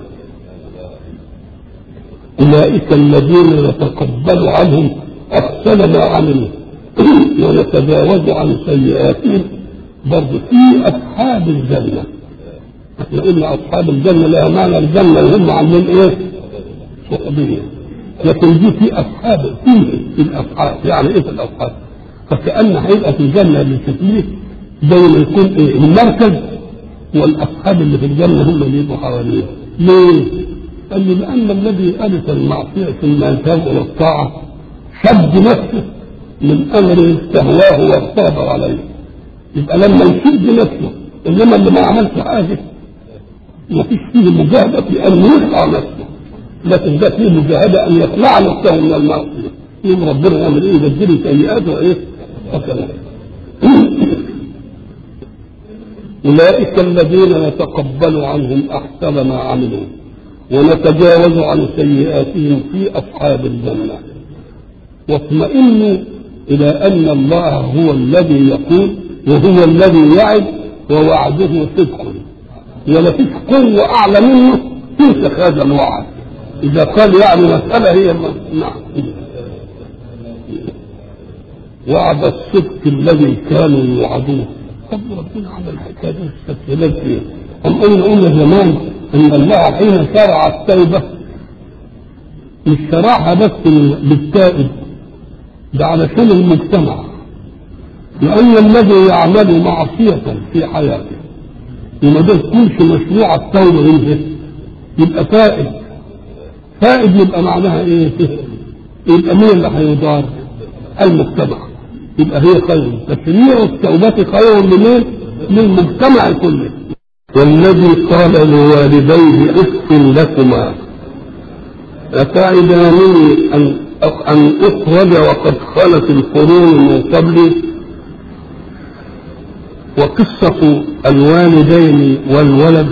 أولئك الذين نتقبل عنهم أحسن ما عملوا ونتجاوز عن سيئاتهم برضه في أصحاب الجنة احنا قلنا أصحاب الجنة لها معنى الجنة اللي هم عاملين إيه؟ صحبية لكن دي في أصحاب فيه في الأصحاب يعني إيه في الأصحاب؟ فكأن هيبقى في الجنة اللي فيه زي ما يكون إيه؟ المركز والأصحاب اللي في الجنة هم اللي يبقوا حواليه ليه؟ قال لي لأن الذي ألف المعصية ثم ينتهي إلى الطاعة شد نفسه من أمر استهواه واغتاب عليه يبقى لما يشد نفسه إنما اللي ما عملش حاجة ما فيش فيه مجاهدة في أن يخلع نفسه لكن ده فيه مجاهدة أن يخلع نفسه من المعصية يوم ربنا يعمل إيه يبدل سيئاته إيه وكذا أولئك الذين نتقبل عنهم أحسن ما عملوا ونتجاوز عن سيئاتهم في أصحاب الجنة واطمئنوا إلى أن الله هو الذي يقول وهو الذي يعد ووعده صدق ولا فيش قوة أعلى منه تنسخ هذا الوعد إذا قال يعني مسألة هي نعم وعد الصدق الذي كانوا يوعدوه طب ربنا عمل الحكايه دي استسهلت فيه أم قلنا قلنا زمان أن الله حين شرع التوبة مش شرعها بس للتائب ده علشان المجتمع لأن الذي يعمل معصية في حياته وما ده يكونش مشروع التوبة منه يبقى تائب تائب يبقى معناها ايه؟ يبقى مين اللي هيضار؟ المجتمع يبقى هي خير تشريع التوبة خير لمين؟ للمجتمع كله والذي قال لوالديه اف لكما أتعدانني أن أن أخرج وقد خلت القرون من قبلي وقصة الوالدين والولد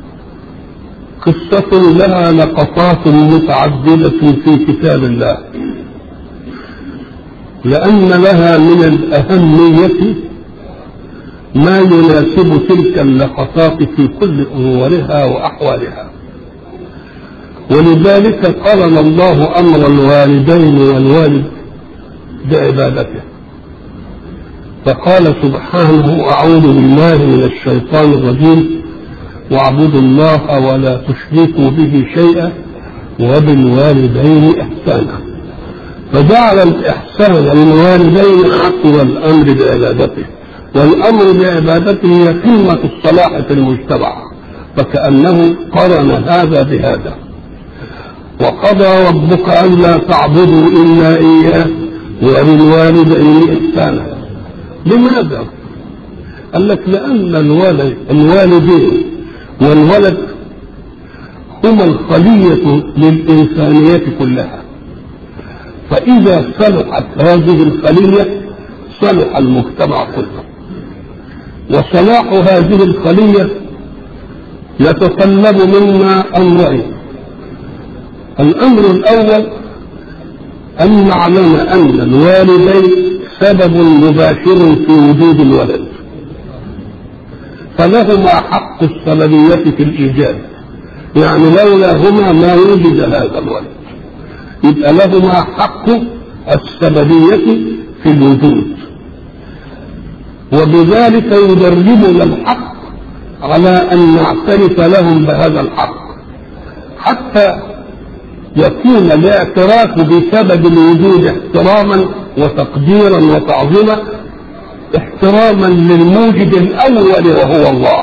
قصة لها لقطات متعددة في كتاب الله لأن لها من الأهمية ما يناسب تلك اللقطات في كل أمورها وأحوالها ولذلك قرن الله أمر الوالدين والوالد بعبادته فقال سبحانه أعوذ بالله من الشيطان الرجيم واعبدوا الله ولا تشركوا به شيئا وبالوالدين إحسانا فجعل الإحسان للوالدين حق الأمر بعبادته والأمر بعبادته هي قمة الصلاح في المجتمع فكأنه قرن هذا بهذا وقضى ربك ألا تعبدوا إلا إياه وبالوالدين إحسانا لماذا؟ قال لك لأن الوالد الوالدين والولد هما الخلية للإنسانية كلها فإذا صلحت هذه الخلية صلح المجتمع كله وصلاح هذه الخلية يتطلب منا أمرين الأمر الأول أن نعلم أن الوالدين سبب مباشر في وجود الولد فلهما حق السببية في الإيجاد يعني لولا هما ما وجد هذا الولد يبقى لهما حق السببية في الوجود وبذلك يدربنا الحق على أن نعترف لهم بهذا الحق حتى يكون الاعتراف بسبب الوجود احتراما وتقديرا وتعظيما احتراما للموجد الاول وهو الله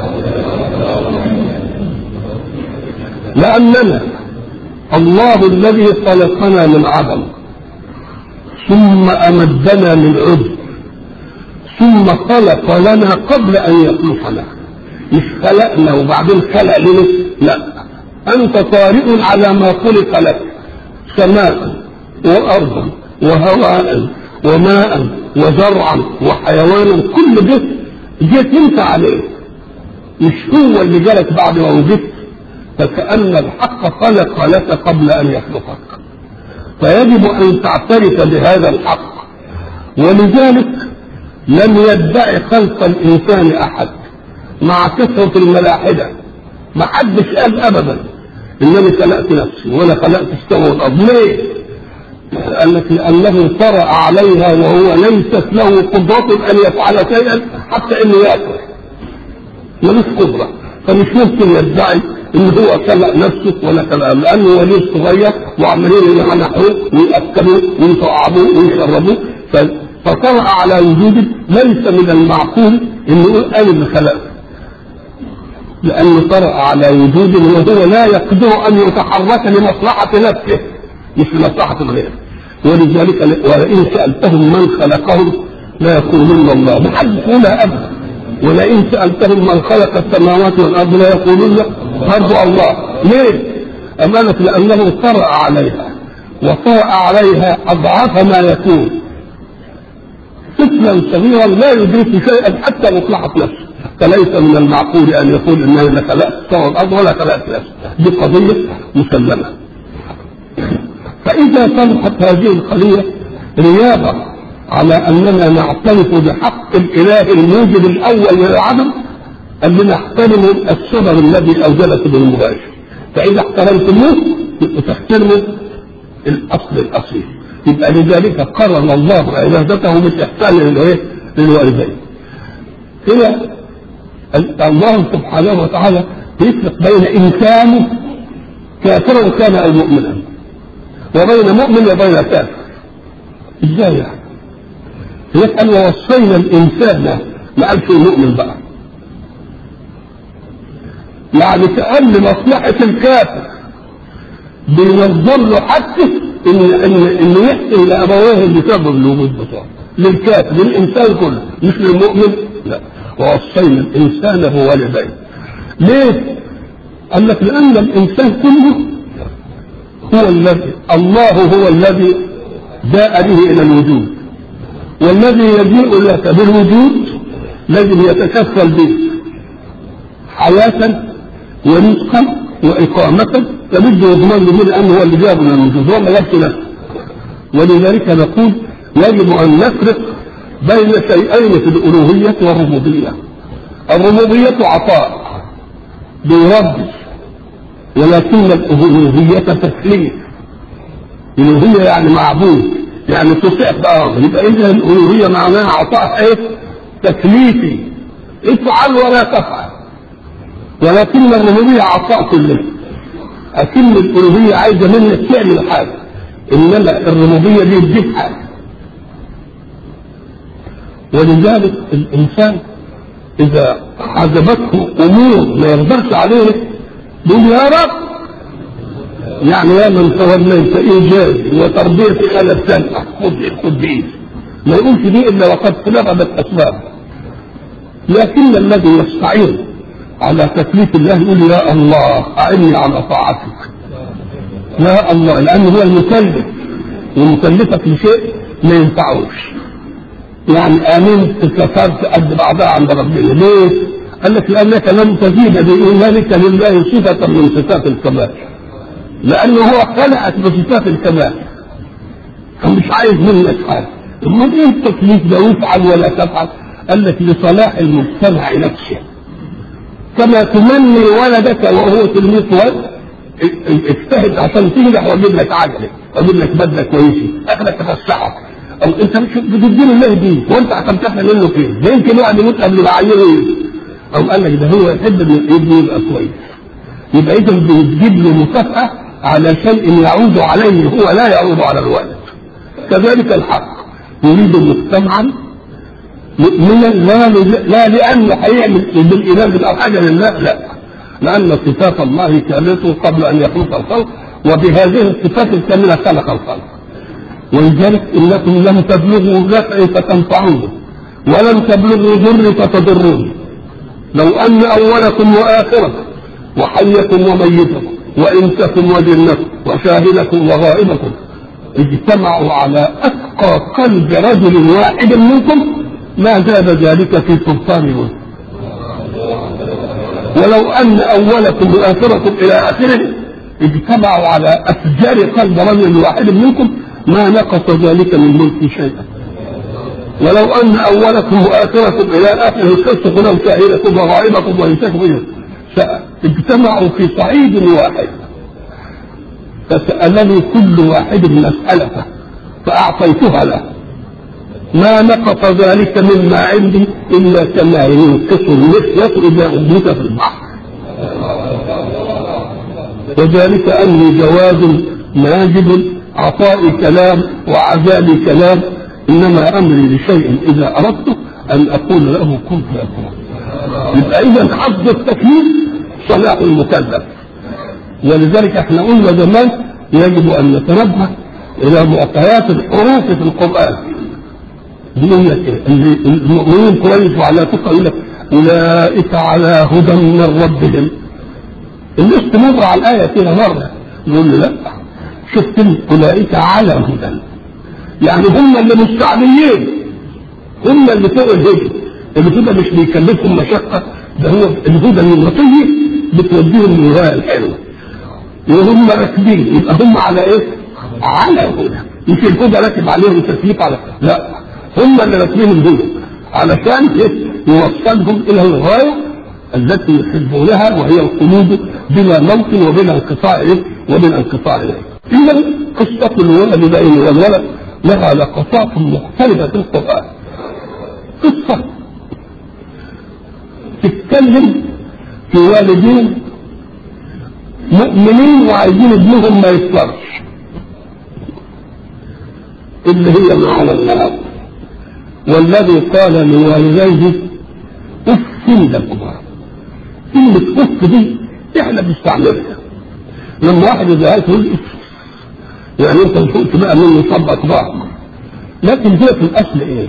لاننا الله الذي خلقنا من عدم ثم امدنا من عدم ثم خلق لنا قبل ان يخلقنا مش خلقنا وبعدين خلق لنا لا انت طارئ على ما خلق لك سماء وارضا وهواء وماء وزرعا وحيوانا كل ده جيت انت عليه مش هو اللي جالك بعد ما وجدت فكأن الحق خلق لك قبل أن يخلقك فيجب أن تعترف بهذا الحق ولذلك لم يدعي خلق الإنسان أحد مع كثرة الملاحدة ما حدش قال أبدا إنني خلقت نفسي ولا خلقت السماء والأرض ليه؟ قال لك لأنه طرأ عليها وهو ليست له قدرة أن يفعل شيئا حتى إنه يأكل ملوش قدرة فمش ممكن يدعي ان هو خلق نفسه ولا خلق لانه وليد صغير وعمالين يمنحوه ويأكلوه ويطعموه ويشربوه فطرأ على وجوده ليس من المعقول انه يقول انا اللي خلقت لانه طرأ على وجوده وهو لا يقدر ان يتحرك لمصلحة نفسه مش لمصلحة الغير ولذلك ولئن سألتهم من خلقهم لا يقولون الله ما حد يقولها ابدا ولئن سألتهم من خلق السماوات والأرض لا يقولون برضو الله ليه؟ أمانة لأنه طرأ عليها وطرأ عليها أضعاف ما يكون طفلا صغيرا لا يدرك شيئا حتى مصلحة نفسه فليس من المعقول أن يقول إنني لا خلقت السماء والأرض ولا خلقت نفسي دي قضية مسلمة فإذا صلحت هذه القضية رياضة على اننا نعترف بحق الاله الموجد الاول للعدم ان نحترم السبب الذي اوجدك بالمباشر فاذا احترمتموه تحترموا الاصل الاصيل يبقى لذلك قرن الله عبادته بالاحسان للايه؟ للوالدين هنا الله سبحانه وتعالى يفرق بين انسان كافرا كان او مؤمنا وبين مؤمن وبين كافر ازاي يعني؟ يسأل ووصينا الإنسان ما قالش المؤمن بقى يعني كأن مصلحة الكافر بينظر له حتى إن إن إنه يحسن لأبويه بسبب الوجود بتاعه للكافر للإنسان كله مش للمؤمن لا ووصينا الإنسان بوالديه ليه؟ قال لك لأن الإنسان كله هو الذي الله هو الذي جاء به إلى الوجود والذي يجيء لك بالوجود لازم يتكفل به حياة ورزقا وإقامة فبده يضمن له لأنه هو اللي جابه من الوجود هو ما جابش نفسه ولذلك نقول يجب أن نفرق بين شيئين في الألوهية والربوبية الربوبية عطاء بيربي ولكن الألوهية تسليم الألوهية يعني معبود يعني تطيع بأمر يبقى إذا الألوهية معناها عطاء إيه؟ تكليفي افعل ولا تفعل ولكن الربوبية عطاء كله أكن الألوهية عايزة منك تعمل حاجة إنما الربوبية دي تجيب حاجة ولذلك الإنسان إذا عجبته أمور ما يقدرش عليها يقول يا رب يعني يا من توليت إيجابي وتربيتي على السنة خذ خذ بإيدي ما يقولش دي إلا وقد سلبت أسباب لكن الذي يستعين على تكليف الله يقول يا الله أعني على طاعتك يا الله لأنه هو المكلف ومكلفك لشيء ما ينفعوش يعني آمنت كفرت قد بعضها عند ربنا ليه؟ قال لك لأنك لم تزيد بإيمانك لله صفة من صفات الكمال لأنه هو خلقك بصفات الكمال فمش عايز منك حاجة امال ايه التكليف ده وافعل ولا تفعل؟ قال لك لصلاح المجتمع نفسه كما تمني ولدك وهو تلميذ ولد اجتهد عشان تنجح واجيب لك عجله واجيب لك بدله كويسه اخلك تفسحك أو انت مش بتديله ليه دي وانت هتمتحن منه فين ده يمكن واحد يموت قبل ما يعينه ايه او قال لك ده هو يحب ان ابنه يبقى كويس يبقى اذا بتجيب له مكافاه علشان ان يعود عليه هو لا يعود على الولد كذلك الحق يريد مجتمعا مؤمنا لا لا لانه هيعمل بالايمان بالله حاجه لله لا لان صفات الله كامله قبل ان يخلق الخلق وبهذه الصفات الكامله خلق الخلق ولذلك انكم لم تبلغوا نفعي فتنفعوني ولم تبلغوا ضري فتضروني لو ان اولكم واخركم وحيكم وميتكم وانسكم وجنكم وشاهدكم وغائبكم اجتمعوا على اتقى قلب رجل واحد منكم ما زاد ذلك في سلطان ملك ولو ان اولكم واخركم الى اخره اجتمعوا على افجار قلب رجل واحد منكم ما نقص ذلك من ملك شيئا ولو ان اولكم واخركم الى اخر القصه كلهم شاهدكم وغائبكم وانسكم اجتمعوا في صعيد واحد فسالني كل واحد مسالته فاعطيتها له ما نقص ذلك مما عندي الا كما ينقص المخيط اذا ادرك في البحر وذلك اني جواد ماجد عطائي كلام وعذابي كلام انما امري لشيء اذا اردته ان اقول له كن فيكون يبقى اذا حظ التكليف صلاح المكلف ولذلك احنا قلنا زمان يجب ان نتنبه الى معطيات الحروف في القران بيقول لك ايه المؤمنين كويس وعلى ثقه يقول لك اولئك على هدى من ربهم الناس تمر على الايه كده مره يقول له لا شفت اولئك على هدى يعني هم اللي مستعملين هم اللي فوق الهدى اللي كده مش بيكلفهم مشقه ده هو الهدى النمطيه بتوديهم للغايه الحلوه وهم راكبين يبقى هم على ايه؟ على هدى مش الهدى راكب عليهم تكليف على لا هم اللي راكبين الهدى علشان يوصلهم الى الغايه التي يحبونها وهي القلوب بلا موت وبلا انقطاع إيه؟ وبلا انقطاع إليه. إذا قصة الوالدين والولد لها لقطات مختلفة في القرآن. قصة تتكلم في والدين مؤمنين وعايزين ابنهم ما يكفرش اللي هي معنى النار والذي قال لوالديه اف لكما كلمة اف دي احنا بنستعملها لما واحد يزهق يقول اف يعني انت مش قلت بقى منه طبق بعض لكن هي في الاصل ايه؟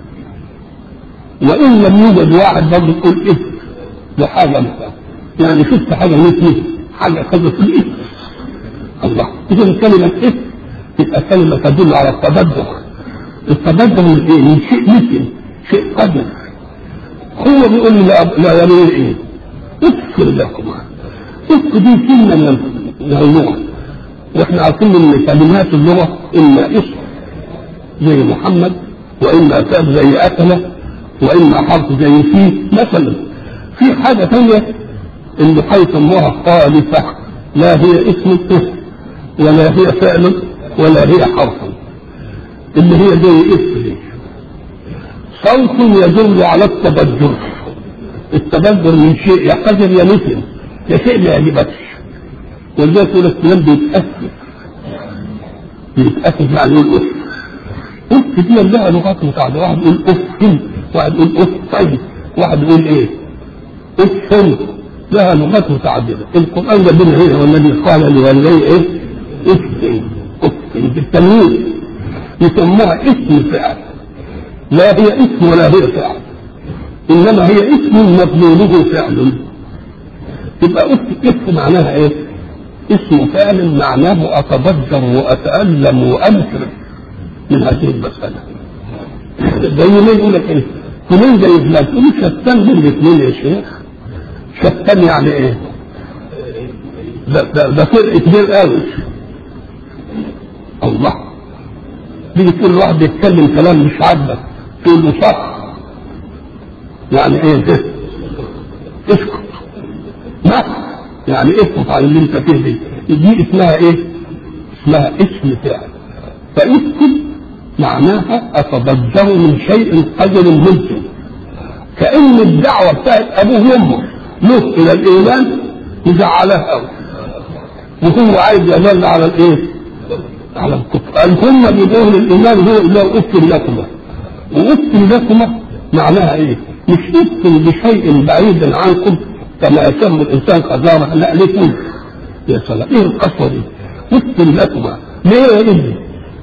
وان لم يوجد واحد برضه يقول اف لحاجه مثلا يعني شفت حاجه مثلي حاجه خذت الاف الله اذا كلمه اف تبقى كلمه تدل على التبدل التبدل من ايه؟ من شيء مثل شيء قدر هو بيقول لا لا يمين ايه؟ اذكر لكما اذكر دي كلمه من اللغه واحنا عارفين ان كلمات اللغه اما اسم زي محمد واما كتاب زي اكله واما حرف زي فيه مثلا في حاجه ثانيه اللي هيسموها خالفه لا هي اسم ولا هي فعل ولا هي حرف اللي هي زي اسم دي صوت يدل على التبدل التبدل من شيء يقدر يا مثل يا شيء ما يعجبكش ولذلك يقول الكلام بيتأسف بيتأسف يعني يقول اف اف دي لها لغات متعددة واحد يقول اف واحد يقول اف طيب واحد يقول ايه اف لها لغات متعددة القرآن ده بين هنا والذي قال لوالديه ايه اف اف بالتنوين يسموها اسم فعل لا هي اسم ولا هي فعل انما هي اسم مدلوله فعل يبقى اف اف معناها ايه اسم فعل معناه اتضجر واتالم وانفر من هذه المساله زي ما يقول لك ايه فلان زي فلان تقول شتان بين الاثنين يا شيخ شتان يعني ايه ده ده ده فرق كبير قوي الله تيجي تقول لواحد بيتكلم كلام مش عاجبك تقول له صح يعني ايه ده اسكت ما يعني اسكت على اللي انت فيه دي دي اسمها ايه اسمها اسم فعل فاسكت معناها أتضجر من شيء قدر ممكن كأن الدعوة بتاعت أبوه وأمه له إلى الإيمان مزعلها أوي وهو عايز يظل على الإيه؟ على الكفر قال هم بيقولوا للإيمان هو إلا أفل لكما وأفل لكما معناها إيه؟ مش أفل بشيء بعيد عنكم كما يسمى الإنسان قذارة لا لكم يا سلام إيه القسوة دي؟ أفل لكما ليه يا ابني؟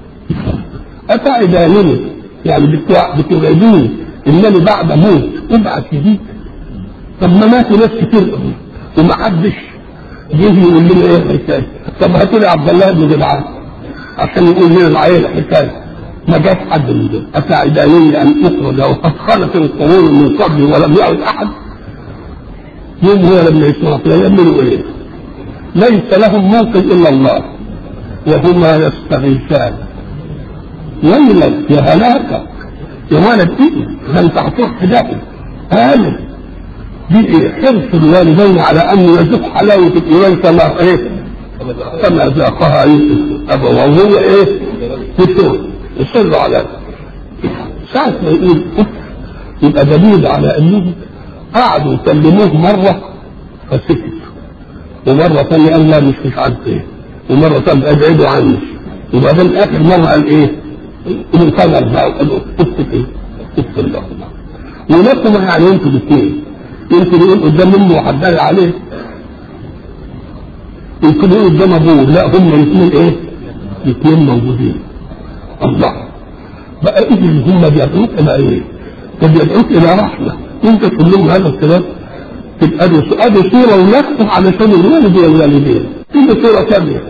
أتعدانني يعني بتوعدوني إنني بعد موت ابعث جديد طب ما ماتوا ناس كتير قوي وما حدش جه يقول لنا ايه الحكايه طب هاتوا لي عبد الله بن جدعان عشان يقول لنا العيله الحكايه ما جاش حد من دول اتعدانني ان اخرج وقد خلت القرون من قبلي ولم يعد احد يوم هو لما يسمع كده يعملوا ايه؟ ليس لهم منقذ الا الله وهما يستغيثان ويلك يا هلاكك يا ولد ايه؟ ده انت هتروح في داخل هالك دي ايه؟ حرص الوالدين على ان يذوق حلاوه الايمان كما ايه؟ كما ذاقها ابوه وهو ايه؟ يصر يصر على ساعة ما يقول اف يبقى دليل على انهم قعدوا يكلموه مرة فسكت ومرة ثانية قال لا مش مش عارف ايه ومرة ثانية ابعدوا عني وبعدين اخر مرة قال ايه؟ من قال بقى وقال اف ايه؟ اف الله ولكم يعني انتوا الاثنين يمكن يقول قدام امه وحدها عليه يمكن يقول قدام ابوه لا هم الاثنين ايه؟ الاثنين موجودين الله بقى اذا هم بيدعوك الى ايه؟ بيدعوك الى رحمه انت تقول لهم هذا الكلام تبقى ادي صوره ونفسه علشان الوالد والوالدين دي صوره ثانيه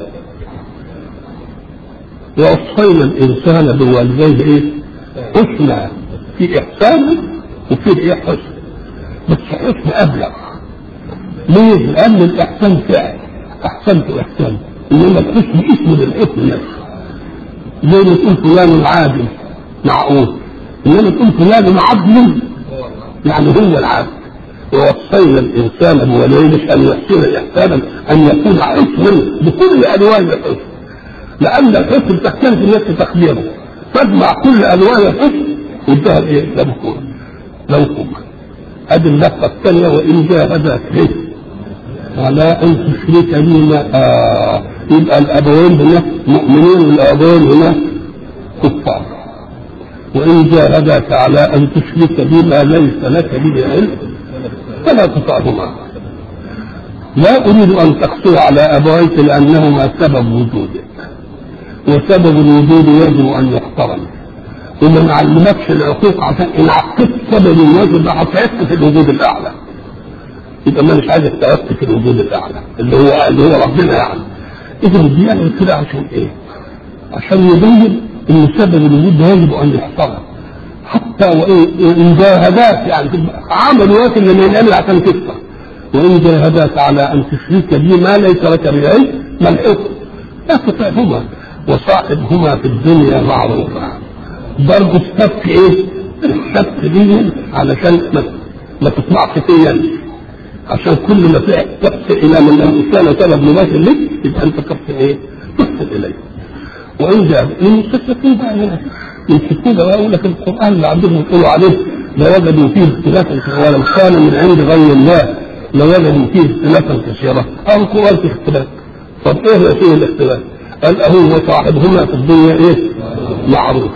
ووصينا الانسان بوالديه ايه؟ حسنى في احسانه وفي ايه حسن بس حسن ابلغ ليه؟ لان الاحسان فعل احسنت احسان انما الحسن اسم للحسن نفسه زي ما تقول فلان عادل معقول انما تقول فلان عدل يعني هو العدل ووصينا الانسان بوالديه ان يحسن احسانا ان يكون حسنا بكل الوان الحسن لان الحسن تختلف الناس في تقديره تجمع كل الوان الحسن وانتهى الايه؟ لم يكن لو كن ادي اللفظه الثانيه وان جاهداك به على ان تشرك بي ما آه يبقى الابوين هنا مؤمنين والابوين هنا كفار وان جاهداك على ان تشرك بي ما ليس لك به علم فلا تطعهما لا اريد ان تقسو على ابويك لانهما سبب وجودك وسبب الوجود يجب ان يحترم وما نعلمكش العقوق عشان ان عقدت سبب الوجود ده هتعبت في الوجود الاعلى يبقى ما مش عايزك تعبت في الوجود الاعلى اللي هو اللي هو ربنا يعني اذا بيعمل كده عشان ايه؟ عشان يبين ان سبب الوجود ده يجب ان يحترم حتى وان جاهداك يعني عمل واكل لما ينعمل عشان تكفر وان جاهداك على ان تشرك بي ما ليس لك به علم ما الحكم؟ لا تطعهما وصاحبهما في الدنيا معروفا برضه السبك ايه؟ السبك دي علشان ما, ما تطمعش فيا عشان كل ما تحسن الى من الانسان سبب مباشر لك يبقى انت تحسن ايه؟ تحسن اليه. وان جاء المستشرقين بقى هنا يمسكون بقى يقول لك القران اللي عندهم يقولوا عليه لوجدوا فيه اختلافا ولو كان من عند غير الله لوجدوا فيه اختلافا كثيرا. او القران فيه اختلاف. طب ايه هو فيه الاختلاف؟ قال اهو وصاحبهما في الدنيا ايه؟ معروف.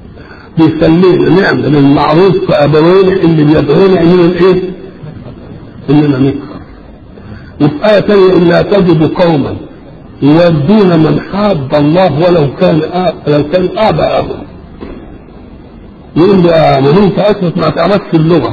بيخلينا نعمل المعروف فابوين اللي بيدعونا اننا الايه؟ اننا نكفر وفي آية ثانية إلا تجد قوما يودون من حاد الله ولو كان آب لو كان آباءهم يقول له ما انت اسف ما تعرفش اللغة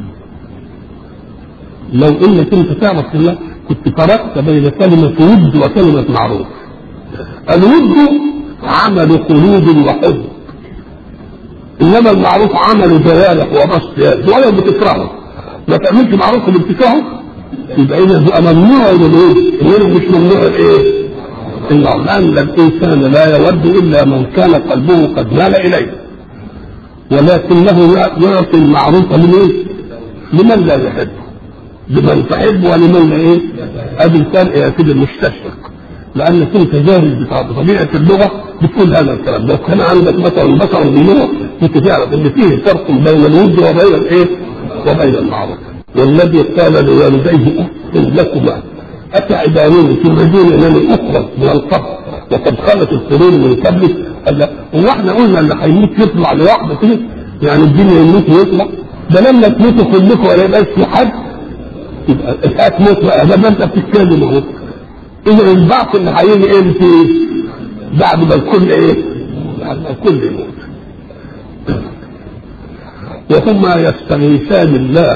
لو انك انت تعرف الله كنت فرقت بين كلمة ود وكلمة معروف الود عمل قلوب وحب انما المعروف عمل جوارح وبسط يد ولو بتكرهه ما تعملش معروف اللي بتكرهه يبقى اذا بقى ممنوع من ايه؟ غير مش ممنوع ايه؟ الا لان الانسان لا يود الا من كان قلبه قد مال اليه ولكنه يعطي المعروف لمن لمن لا يحب لمن تحب ولمن لا ايه؟ ادي الفرق يا سيدي المستشرق لانك انت جاهل بطبيعه اللغه بتقول هذا الكلام لو كان عندك مثلا بشر بنوع كنت تعرف ان فيه فرق بين الود وبين الايه؟ وبين المعروف والذي قال لوالديه اف لكما اتعدانني تريدون انني اخرج من القبر وقد خلت القرون من قبلي قال لا هو احنا قلنا اللي هيموت يطلع لوحده كده يعني الدنيا يموت ويطلع ده لما تموتوا كلكم ولا يبقاش في حد يبقى هتموت بقى ده ما انت بتتكلم اهو اذا البعث اللي هيجي امتى؟ بعد ما الكل ايه؟ بعد ما الكل يموت وهما يستغيثان الله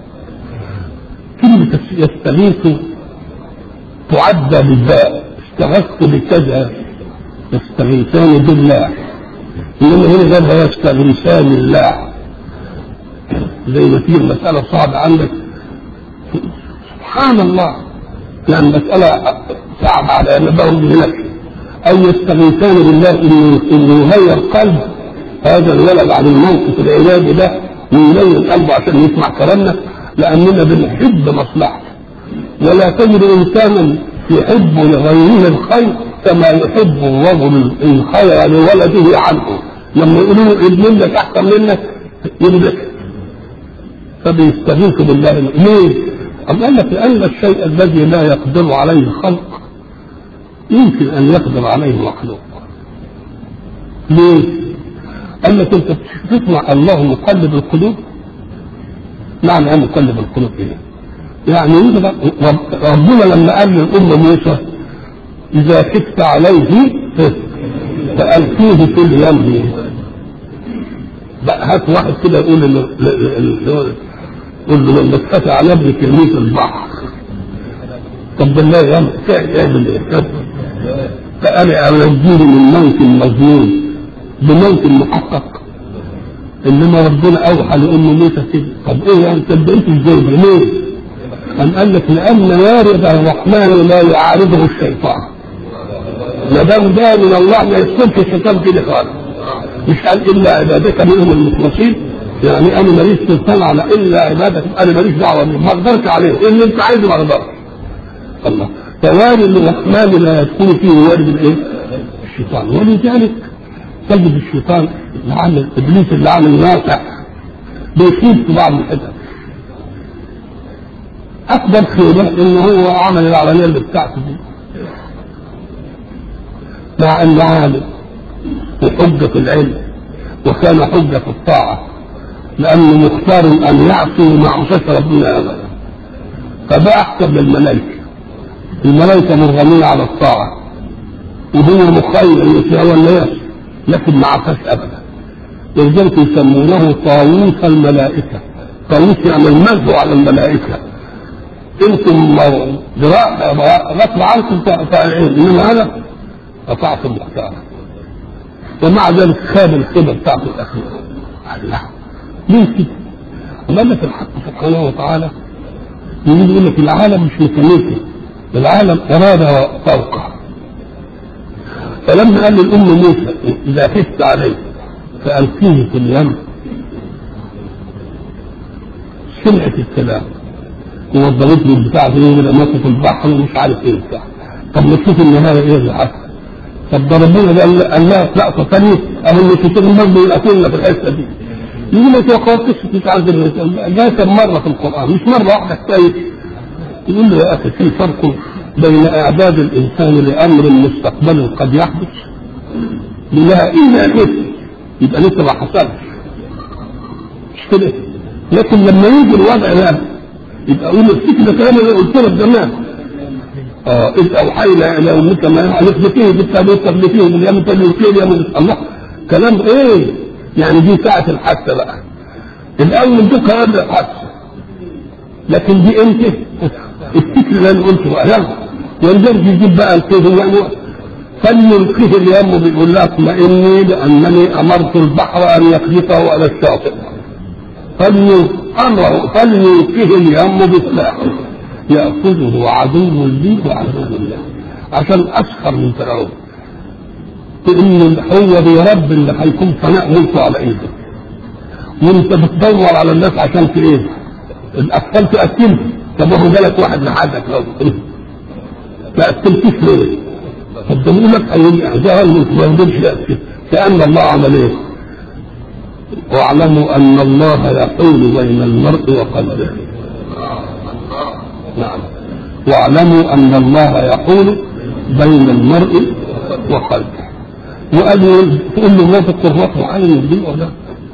كلمة يستغيث تعدى بالباء استغثت بكذا يستغيثان بالله انما هنا قالها يستغيثان الله زي ما في مسألة صعبة عندك سبحان الله يعني مسألة صعبة على نبأهم بنفسه أو يستغيثان بالله إنه إنه يغير قلب هذا الولد عن الموقف العلاجي ده ويلين قلبه عشان يسمع كلامنا لأننا بنحب مصلحته ولا تجد إنسانا يحب لغيره الخير كما يحب الرجل الخير لولده عنه لما يقولوا له ابن لك أحسن منك يبدأ فبيستغيث بالله ليه؟ أم قال لك لأن الشيء الذي لا يقدر عليه الخلق يمكن أن يقدر عليه المخلوق ليه؟ قال لك أنت تسمع الله مقلب القلوب معنى أن مقلب القلوب إيه؟ يعني ربنا لما قال للأم موسى إذا خفت عليه فألقيه في اليم بقى هات واحد كده يقول قول له لما اتفتح على ابن كلمة البحر طب بالله يعمل يعمل ايه؟ فأنا أنجيه من موت مظنون بموت محقق انما ربنا اوحى لام موسى كده طب ايه يعني تبقيت ازاي ليه؟ أم قال لك لأن وارد الرحمن لا يعارضه الشيطان ما دام ده من الله ما يدخلش الشيطان كده خالص مش قال إلا عبادك منهم المخلصين يعني أنا ماليش سلطان على إلا عبادك أنا ماليش دعوة بهم ما أقدرش عليه إيه اللي أنت عايزه ما أقدرش الله فوارد الرحمن لا يدخل فيه وارد الإيه؟ الشيطان ولذلك تجد الشيطان اللي عامل إبليس اللي عامل ناصح بيخيب في بعض الحتت اكبر خيبه ان هو عمل العمليه اللي بتاعته دي مع انه عالم وحجه في العلم وكان حجه في الطاعه لانه مختار ان يعصي وما عصاش ربنا ابدا فبقى احسن من الملائكه الملائكه مرغمين على الطاعه وهو مخير يطيع ولا يعصي لكن ما عصاش ابدا ولذلك يسمونه طاووس الملائكه طاووس يعني المزه على الملائكه انتم غصب عنكم فاعلين انما انا قطعت المختار ومع ذلك خاب الخبر بتاعته الاخيره الله ليه كده؟ لما في الحق سبحانه وتعالى يقول يقول لك العالم مش ميكانيكي العالم اراده فوقه فلما قال للام موسى اذا خفت عليه فالقيه في اليم سمعت الكلام ووضبت له البتاع دي يبقى ماسك البحر ومش عارف ايه بتاع طب نشوف النهايه ايه اللي حصل طب ده ربنا قال قال لها لقطه ثانيه اهو اللي في برضه يقتلنا في الحته دي يقول لك يا اخويا قصه مش عارف جاء كم مره في القران مش مره واحده كفايه يقول له يا اخي في فرق بين اعداد الانسان لامر مستقبلي قد يحدث لها الا مثل يبقى لسه ما حصلش مش كده لكن لما يجي الوضع ده يبقى اقول افتكر ده كلام اللي قلت لك زمان اه اذ اوحينا الى امك ما نثبتيه بالتابوت تثبتيه باليمن تثبتيه باليمن الله كلام ايه يعني دي ساعة الحادثة بقى الاول ده كلام الحادثة لكن دي امتى الفكر اللي انا قلته بقى يلا ولذلك يجيب بقى الكيف يعني فليلقيه اليم بيقول لها اطمئني لانني امرت البحر ان يقذفه على الشاطئ فليأمره فليلقيه اليم بسلاحه يأخذه عدو لي وعدو له عشان أسخر من فرعون إن هو بيرب اللي هيكون فناء ملكه على إيده وأنت بتدور على الناس عشان في إيه؟ الأطفال تأكلهم طب هو جالك واحد لحدك لو ما أكلتوش ليه؟ فالدليل لك هيجي ظهر ما يقدرش يأتي كأن الله عمل ايه؟ واعلموا أن الله يحول بين المرء وقلبه نعم واعلموا أن الله يحول بين المرء وقلبه وقال له تقول له ما تقرات عين دي ولا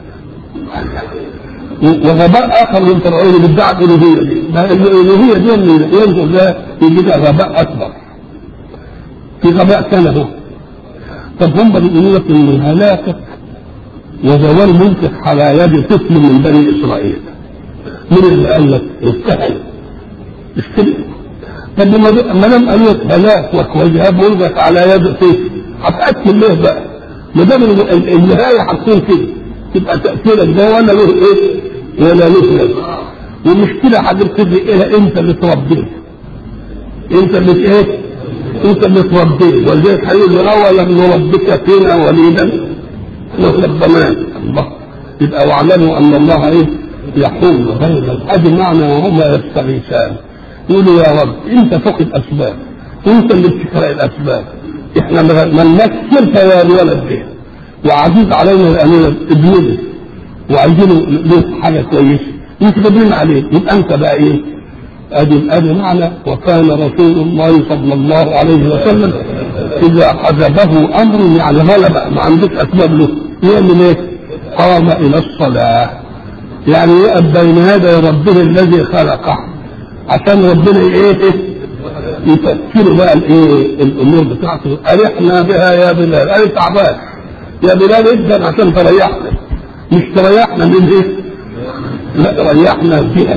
وغباء اخر من فرعون اللي ادعى الالوهيه دي ما الالوهيه دي اللي ينظر لها يجد غباء اكبر في غباء كان هو طب هم بيقولوا لك ان هلاكك وزوال ملكك على يد طفل من بني اسرائيل من اللي قال لك استهل استهل طب ما دام قالوا لك هلاك وذهاب ملكك على يد طفل هتاكل ليه بقى؟ ما دام النهايه هتكون كده تبقى تاثيرك ده ولا له ايه؟ ولا له لازمه ومشكله هتبتدي الى انت اللي تربيه انت اللي ايه؟ انت اللي تربيه ولذلك هيقول له اولم نربك فينا وليدا له الضمان الله يبقى واعلموا ان الله ايه؟ يحول بين الاب معنى وهما يستغيثان يقولوا يا رب انت فقد اسباب انت اللي بتخلق الاسباب احنا ما نمثل يا الولد ده وعزيز علينا لاننا ابننا وعايزينه له حاجه كويسه انت قادرين عليه يبقى انت بقى ايه؟ ادي ادي معنى وكان رسول الله صلى الله عليه وسلم اذا حجبه امر يعني غلب ما عندك اسباب له يعمل ايه؟ قام الى الصلاه يعني يقف بين يدي ربه الذي خلقه عشان ربنا ايه يفكروا بقى الايه الامور بتاعته ارحنا بها يا بلال انا تعبان يا بلال ابدا عشان تريحنا مش تريحنا من ايه لا ريحنا بها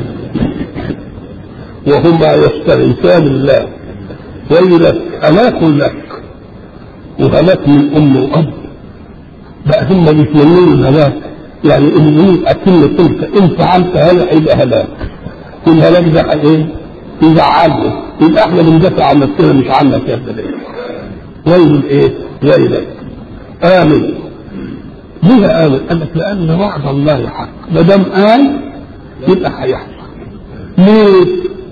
وهما يستغيثان الله ويلك هلاك لك وهلاك من ام واب بقى هم بيتمنون الهلاك يعني ان اكن تلك ان فعلت هذا هيبقى هلاك والهلاك ده ايه؟ يزعلنا يبقى احنا بندافع عن نفسنا مش عنك يا ابن ويل ايه؟ ويلك امن ليه امن؟ قال لك لان وعد الله حق ما دام قال يبقى هيحصل ليه؟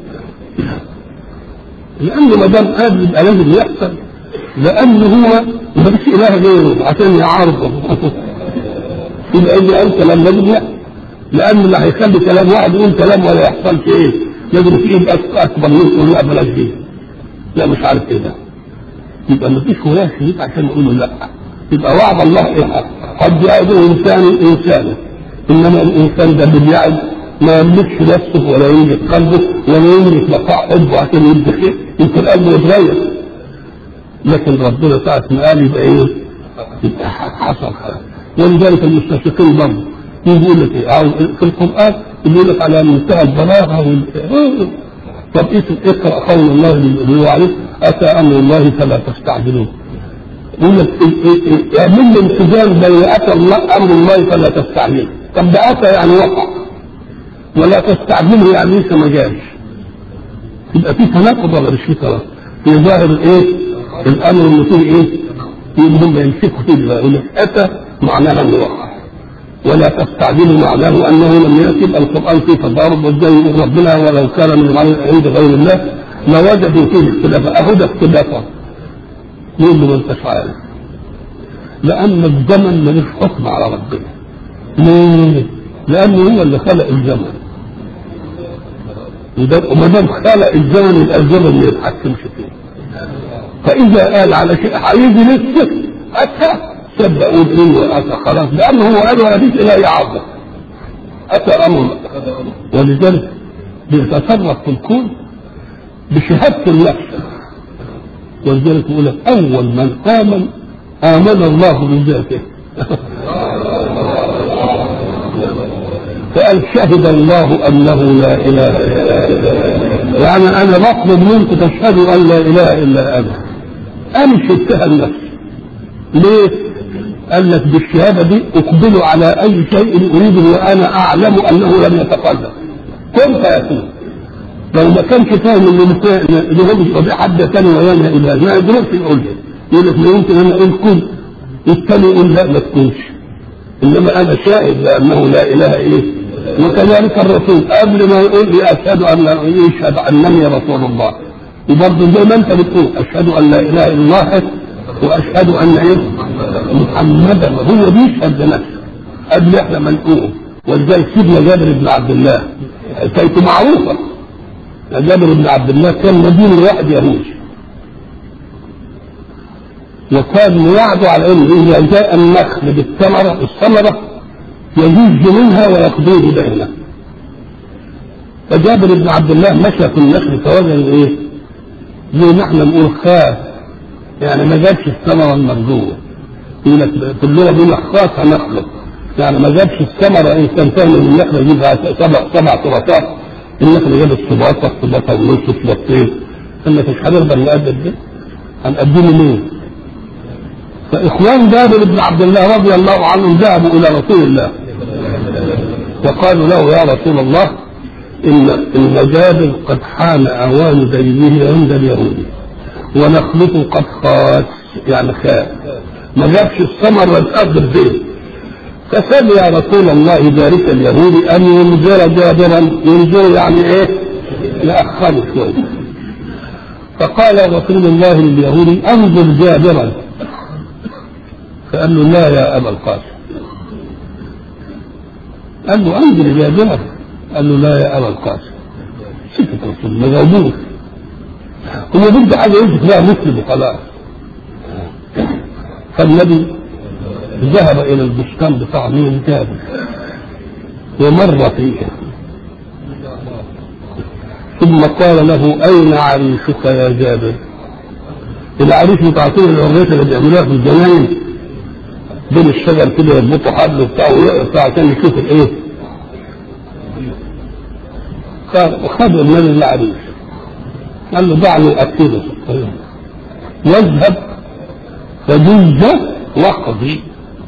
لانه ما دام قال يبقى لازم يحصل لانه هو ما فيش اله غيره عشان يعارضه يبقى اللي قال كلام لازم يحصل لان اللي هيخلي كلام واحد يقول كلام ولا يحصلش ايه؟ لازم في يبقى اكبر منه يقول لا بلاش دي لا مش عارف ايه ده يبقى ما فيش ولايه شديد عشان يقولوا لا يبقى وعد الله ايه قد يعده انسان انسانا انما الانسان ده باليعد ما يملكش نفسه ولا يملك قلبه ولا يملك بقاء حبه عشان يبدا خير يمكن قلبه يتغير لكن ربنا ساعة ما قال يبقى ايه؟ يبقى حصل خير ولذلك المستشرقين برضه يجي يقول لك ايه؟ في القران يقول لك على منتهى البلاغه وال... طب اقرا قول الله اللي هو عليه اتى امر الله فلا تستعجلوه يقول لك اعمل لي انسجام بين اتى الله امر الله فلا تستعجلوه طب ده اتى يعني وقع ولا تستعجله يعني لسه ما جاش يبقى في تناقض ولا مش في تناقض؟ في ظاهر الايه؟ الامر اللي فيه ايه؟ يقول يمسكوا فيه يقول لك اتى معناها انه وقع ولا تستعجلوا معناه انه لم ياتي القران فيه تضارب وازاي يقول ربنا ولو كان من عند غير الله لوجدوا فيه اختلافا اهدى اختلافا يقول له ما انتش عارف لان الزمن ملوش حكم على ربنا ليه؟ لانه هو اللي خلق الزمن وما دام خلق الزمن يبقى الزمن ما يتحكمش فيه فاذا قال على شيء هيجي لسه اتى صدقوا ايه واتى خلاص لانه هو قال ولا فيش اله يعظم اتى امر ولذلك بيتصرف في الكون بشهاده النفس ولذلك يقول لك اول من امن امن الله بذاته فقال شهد الله انه لا اله الا الله يعني انا بطلب منك تشهدوا ان لا اله الا انا انا شهدتها النفس ليه؟ قال لك بالشهاده دي اقبل على اي شيء اريده وانا اعلم انه لم يتقدم كن فيكون لو ما كانش فاهم ان اللي هو مش طبيعي حد ثاني ويانا اله ما يقدرش يقول يقول لك ما يمكن انا اقول كن الثاني يقول لا ما تكونش انما انا شاهد بانه لا اله ايه وكذلك الرسول قبل ما يقول لي اشهد ان يشهد انني رسول الله وبرضه زي ما انت بتقول اشهد ان لا اله الا الله واشهد ان ايه محمدا هو بيشهد لنفسه قبل احنا ما نقول ولذلك سيدنا جابر بن عبد الله كانت معروفه جابر بن عبد الله كان مدين الواحد يهودي وكان يوعد على انه اذا جاء النخل بالثمره الثمره يجوز منها ويقضيه بينه فجابر بن عبد الله مشى في النخل فوجد ايه؟ زي ما احنا نقول خاف يعني ما جابش الثمره المرجوه يقول لك في اللغه بيقول لك خاف نخله يعني ما جابش الثمره ان كان فاهم ان النخله يجيبها سبع سبع طرفات النخله جابت سباطه سباطه ونص سباطتين قال لك مش هنقدر نقدم ده هنقدمه مين؟ فإخوان جابر بن عبد الله رضي الله عنهم ذهبوا إلى رسول الله وقالوا له يا رسول الله إن إن جابر قد حان أوان دينه عند اليهود ونخلته قد خاس يعني خاف ما جابش الثمر الأرض البيت فسأل يا رسول الله ذلك اليهودي أن ينزل جابرا ينزل يعني إيه؟ يأخره شوية فقال رسول الله لليهودي أنزل جابرا فقال له لا يا أبا القاسم قال له أنزل جابرا قال له لا يا أبا القاسم سكت الرسول ما جاوبوش هو بده حاجة يمسك لها مسلم وخلاص فالنبي ذهب إلى البستان بتاع مين جابر ومر فيه ثم قال له أين عريسك يا جابر العريس بتاعتين العريس اللي بيعملوها في الجناين بين الشجر كده يربطوا حبل وبتاع ويقطع عشان يشوف الايه وخد النبي العريس قال له دعني اكله واذهب فجز وقضي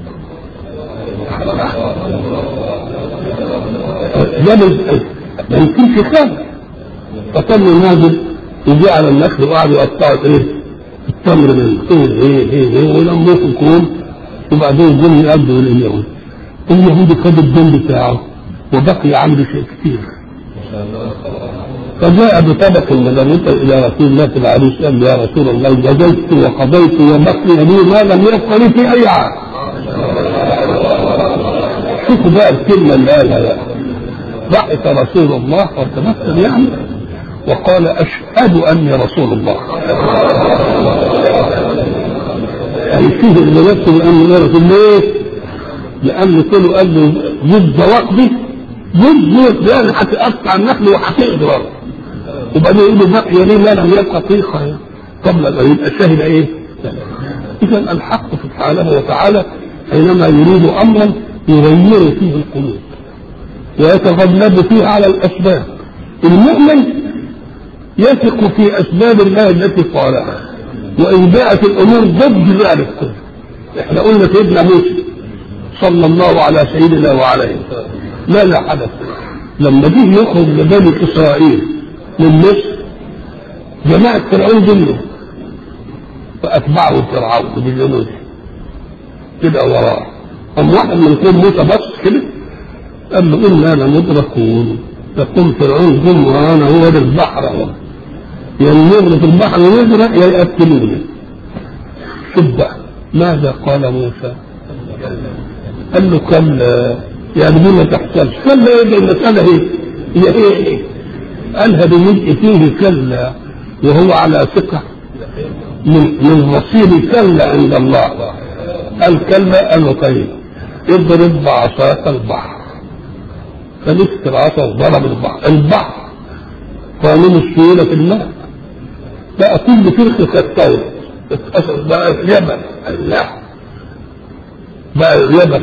جبل ما يمكنش خالص فكان نازل يجي على النخل وقعد يقطعوا ايه التمر من ايه ايه ايه ايه ولما يكون وبعدين جم يقدوا لليهود اليهودي خد الدم بتاعه وبقي عنده شيء كثير فجاء بطبق المدنية إلى رسول الله في العريس قال يا رسول الله جزيت وقضيت وبقي لي ما لم يبق لي في أي عام شوفوا بقى الكلمة اللي قالها بقى ضحك رسول الله وتمثل يعني وقال أشهد أني رسول الله يعني فيه اللي نفسه لأنه يا رسول ليه؟ لأن كله قال له جد وقبي جد لأن هتقطع النخل وهتقدر وبعدين يقول له بقي ليه ما لم يبقى طيخة قبل أن يبقى شاهد إيه؟ إذا الحق سبحانه وتعالى حينما يريد أمرا يغير فيه القلوب ويتغلب فيه على الأسباب المؤمن يثق في أسباب الله التي قالها وإن جاءت الأمور ضد ذلك كله احنا قلنا سيدنا موسى صلى الله على سيدنا وعليه ماذا حدث لما جه يخرج لبني إسرائيل من مصر جماعة فرعون جنه فأتبعه فرعون بجنوده كده وراه أم واحد من قوم موسى بص كده قال له إنا لمدركون يقوم فرعون جن ورانا هو ده البحر اهو يا نغرق البحر ونغرق يا يقتلونا شوف بقى ماذا قال موسى؟ قال له كلا يعني دي ما تحصلش كلا ايه المسألة هي هي هي ايه؟ قالها بملء فيه كلا وهو على ثقة من من رصيد كلا عند الله قال كلا قال له طيب اضرب بعصاك البحر فمسك العصا وضرب البحر البحر قانون السيولة في الماء بقى كل فرقة كالطير اتأثر بقى يبس لا بقى يبس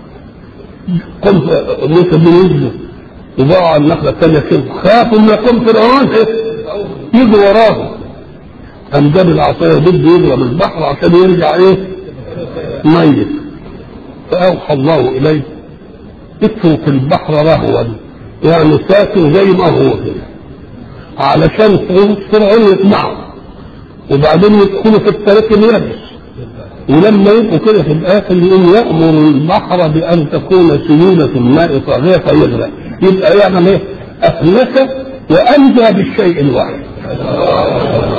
قمت موسى بن يجلس وبقوا على النخلة الثانية كده خافوا من يقوم فرعون يجي وراه قام جاب العصاية بده يضرب البحر عشان يرجع ايه ميت فأوحى الله إليه اترك البحر رهوا يعني ساكن زي ما هو كده علشان فرعون يطمعوا وبعدين يدخلوا في الطريق اليابس ولما يبقوا كده في الاخر يقوم يامر البحر بان تكون سيوله الماء طاغيه فيغرق يبقى يعمل ايه؟ اهلك وانجى بالشيء الواحد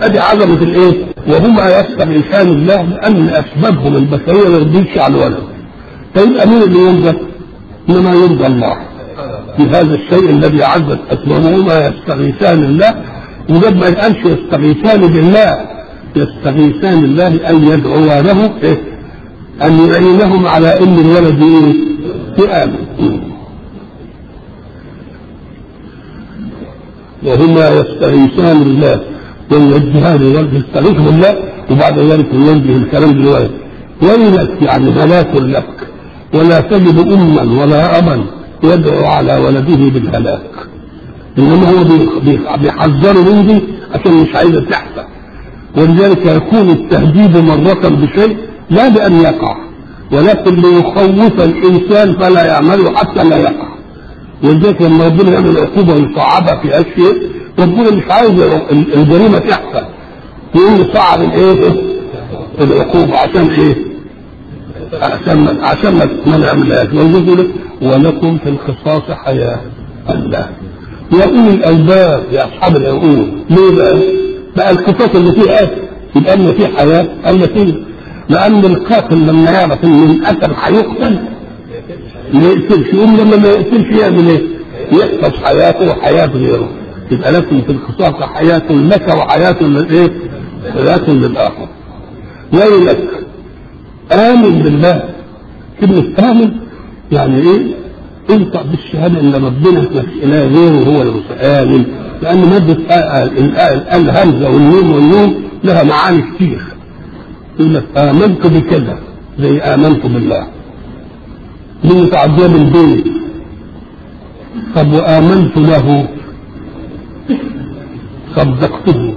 ادي عظمه الايه؟ وهما يستغيثان الله لان اسبابهم البشريه ما يرضيش على الولد. فيبقى مين اللي يرضى؟ انما يرضى الله. في هذا الشيء الذي عزت اسبابهما يستغيثان الله وجد ما يقالش يستغيثان بالله يستغيثان الله ان يدعوا له إيه؟ ان يعينهم على ان الولد ايه؟ يامن. وهما يستغيثان بالله ويوجهان الولد يستغيث بالله وبعد ذلك يوجه الكلام للولد ويلك يعني هلاك لك ولا تجد اما ولا ابا يدعو على ولده بالهلاك انما هو بيحذره من دي عشان مش عايزه تحصل ولذلك يكون التهديد مرة بشيء لا بأن يقع ولكن ليخوف الإنسان فلا يعمله حتى لا يقع ولذلك لما ربنا يعمل عقوبة ويصعبها في أشياء ربنا مش عايز الجريمة تحصل يقول يصعب الإيه؟ العقوبة عشان إيه؟ عشان عشان ما نعملهاش ولذلك ولكم في القصاص حياة الله يا أولي الألباب يا أصحاب العقول ليه بقى؟ بقى القصاص اللي فيه إيه؟ يبقى إن فيه حياة أما فيه لأن القاتل لما يعرف إن القتل هيقتل ما يقتلش يقوم لما ما يقتلش يعمل إيه؟ يحفظ حياته وحياة غيره يبقى لكم في القصاص حياة لك وحياة للإيه؟ حياة للآخر ويلك آمن بالله كلمة آمن يعني إيه؟ انطق بالشهادة إن ربنا ما فيش إله غيره هو المتآمن لأن مادة الهمزة والنون والنون لها معاني كتير يقول لك آمنت بكذا زي آمنت بالله دي متعدية بالبيت طب وآمنت له صدقته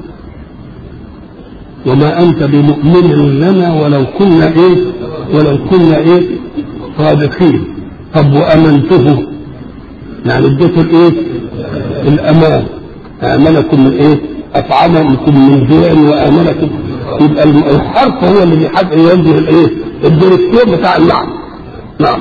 وما أنت بمؤمن لنا ولو كنا إيه ولو كنا إيه صادقين طب وأمنته يعني اديته الإيه الأمان آمنكم من إيه أطعمكم من جوع وآمنكم يبقى الحرف هو اللي بيحب يوجه الإيه الديركتور بتاع المعنى نعم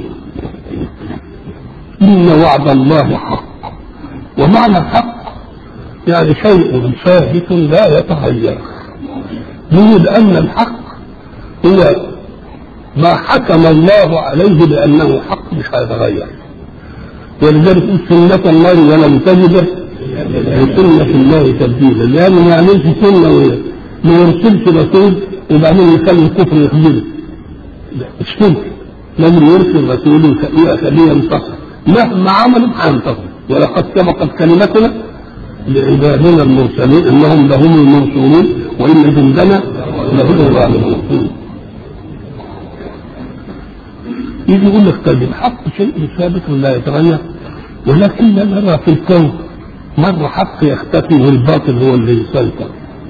إن وعد الله حق ومعنى الحق يعني شيء ثابت لا يتغير ليه لأن الحق هو ما حكم الله عليه بأنه حق مش هيتغير ولذلك سنة الله ولم تجد لسنة الله تبديلا لأنه ما يعملش سنة ما يرسلش رسول وبعدين يخلي الكفر يخبره مش ممكن لازم يرسل رسول ويخليه ينتصر مهما عملوا هينتصر ولقد سبقت كلمتنا لعبادنا المرسلين انهم لهم المنصورون وان جندنا لهم الغالبون يجي يقول لك طيب الحق شيء ثابت لا يتغير ولكن نرى في الكون مرة حق يختفي والباطل هو اللي يسيطر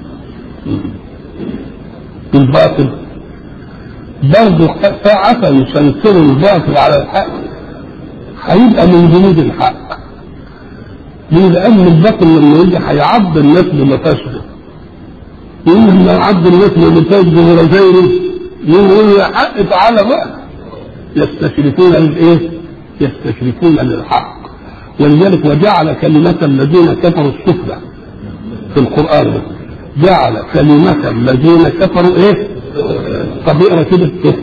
الباطل برضه ساعة يسيطر الباطل على الحق هيبقى من جنود الحق ليه؟ لأن الباطل لما يجي هيعض الناس بمفاسده يقول لما يعض الناس بمفاسده ورزايره يقول يا حق تعالى بقى يستشرفون للايه؟ يستشرفون للحق ولذلك وجعل كلمة الذين كفروا السفلى في القرآن جعل كلمة الذين كفروا ايه؟ طب اقرا كده إيه؟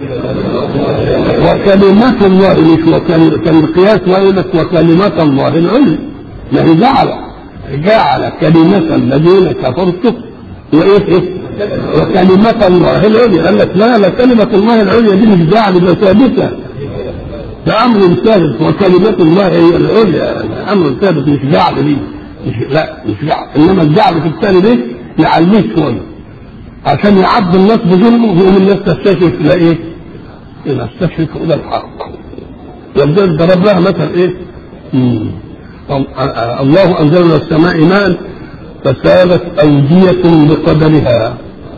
وكلمة الله مش وكان القياس ويقول لك وكلمة الله العلم ما هي جعل جعل كلمة الذين كفروا السفلى وايه ايه؟ وكلمة الله العليا قال لك لا لا كلمة الله العليا دي مش جعل ده ثابتة ده أمر ثابت وكلمة الله هي العليا أمر ثابت مش جعل دي مش لا مش جعل إنما الجعل في الثاني ده يعليه شوية عشان يعض الناس بظلمه يقوم الناس تستشرف إلى إيه؟ إلى تستشرف إلى الحق ولذلك ضرب لها مثل إيه؟ مم. الله أنزل من السماء ماء فسالت أودية بقدرها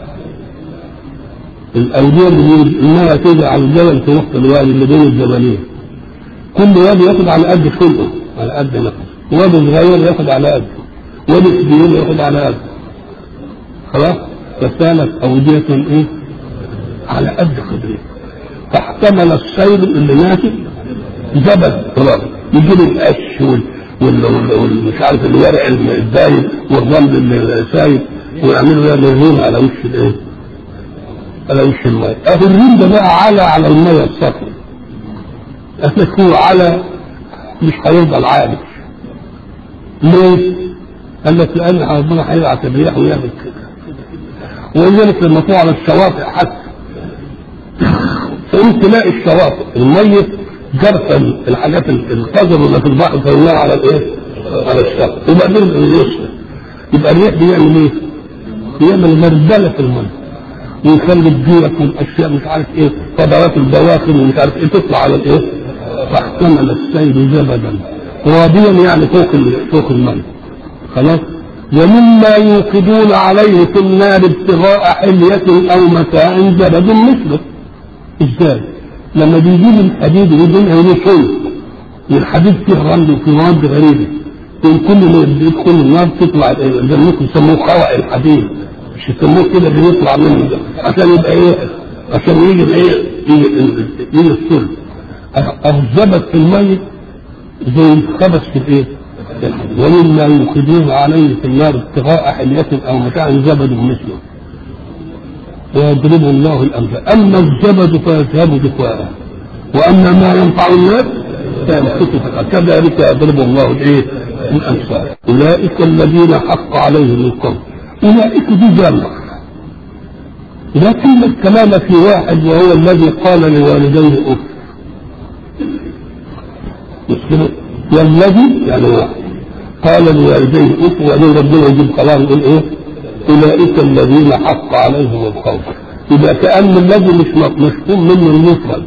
الأودية اللي إنها كده على الجبل في وسط الوادي اللي بين الجبلين كل وادي ياخد على قد خلقه على قد نفسه وادي صغير ياخد على قده وادي كبير ياخد على قده خلاص فسالت أودية إيه على قد قدره فاحتمل السيل اللي ماشي جبل خلاص يجيب القش وال والمش عارف الورق الدايب والرمل السايب ويعملوا يعني الريم على وش الايه؟ على وش الماء اهو الريم ده بقى على على الماء الصافي قالك هو على مش هيفضل عالي ليه؟ قال لك لان ربنا هيبعت الرياح ويعمل كده ولذلك لما تقع على الشواطئ حتى فانت تلاقي الشواطئ الميت جرف الحاجات القذر اللي في البحر فيرميها على الايه؟ على الشط وبعدين يصل يبقى الريح بيعمل ايه؟ بيعمل مردله في الميه ويخلي الجيرك والاشياء مش عارف ايه فضلات البواخر ومش عارف ايه تطلع على الايه؟ فاحتمل السيل زبدا واديا يعني فوق فوق الماء خلاص ومما يوقدون عليه في النار ابتغاء حلية او متاع زبد مثله ازاي؟ لما بيجيب الحديد ويجيب له شيء والحديد فيه رمل وفيه مواد غريبه وكل ما يدخل النار تطلع زي ما يسموه خوع الحديد مش يسموه كده بيطلع منه ده عشان يبقى ايه عشان يجي ايه يجي السر الزبد في الميت زي الخبث في الايه ومما يوقدون عليه في النار ابتغاء حلية او متاع زبد مثله ويضرب الله الامثال اما الزبد فيذهب دفاعه واما ما ينفع الناس فيمسكه كذلك يضرب الله الايه الامثال اولئك الذين حق عليهم القول اولئك دي جامع لكن الكلام في واحد وهو الذي قال لوالديه اف مسلم والذي يعني واحد قال لوالديه اف وبعدين ربنا يجيب كلام يقول ايه اولئك الذين حق عليهم القول يبقى كان الذي مش مفهوم منه المفرد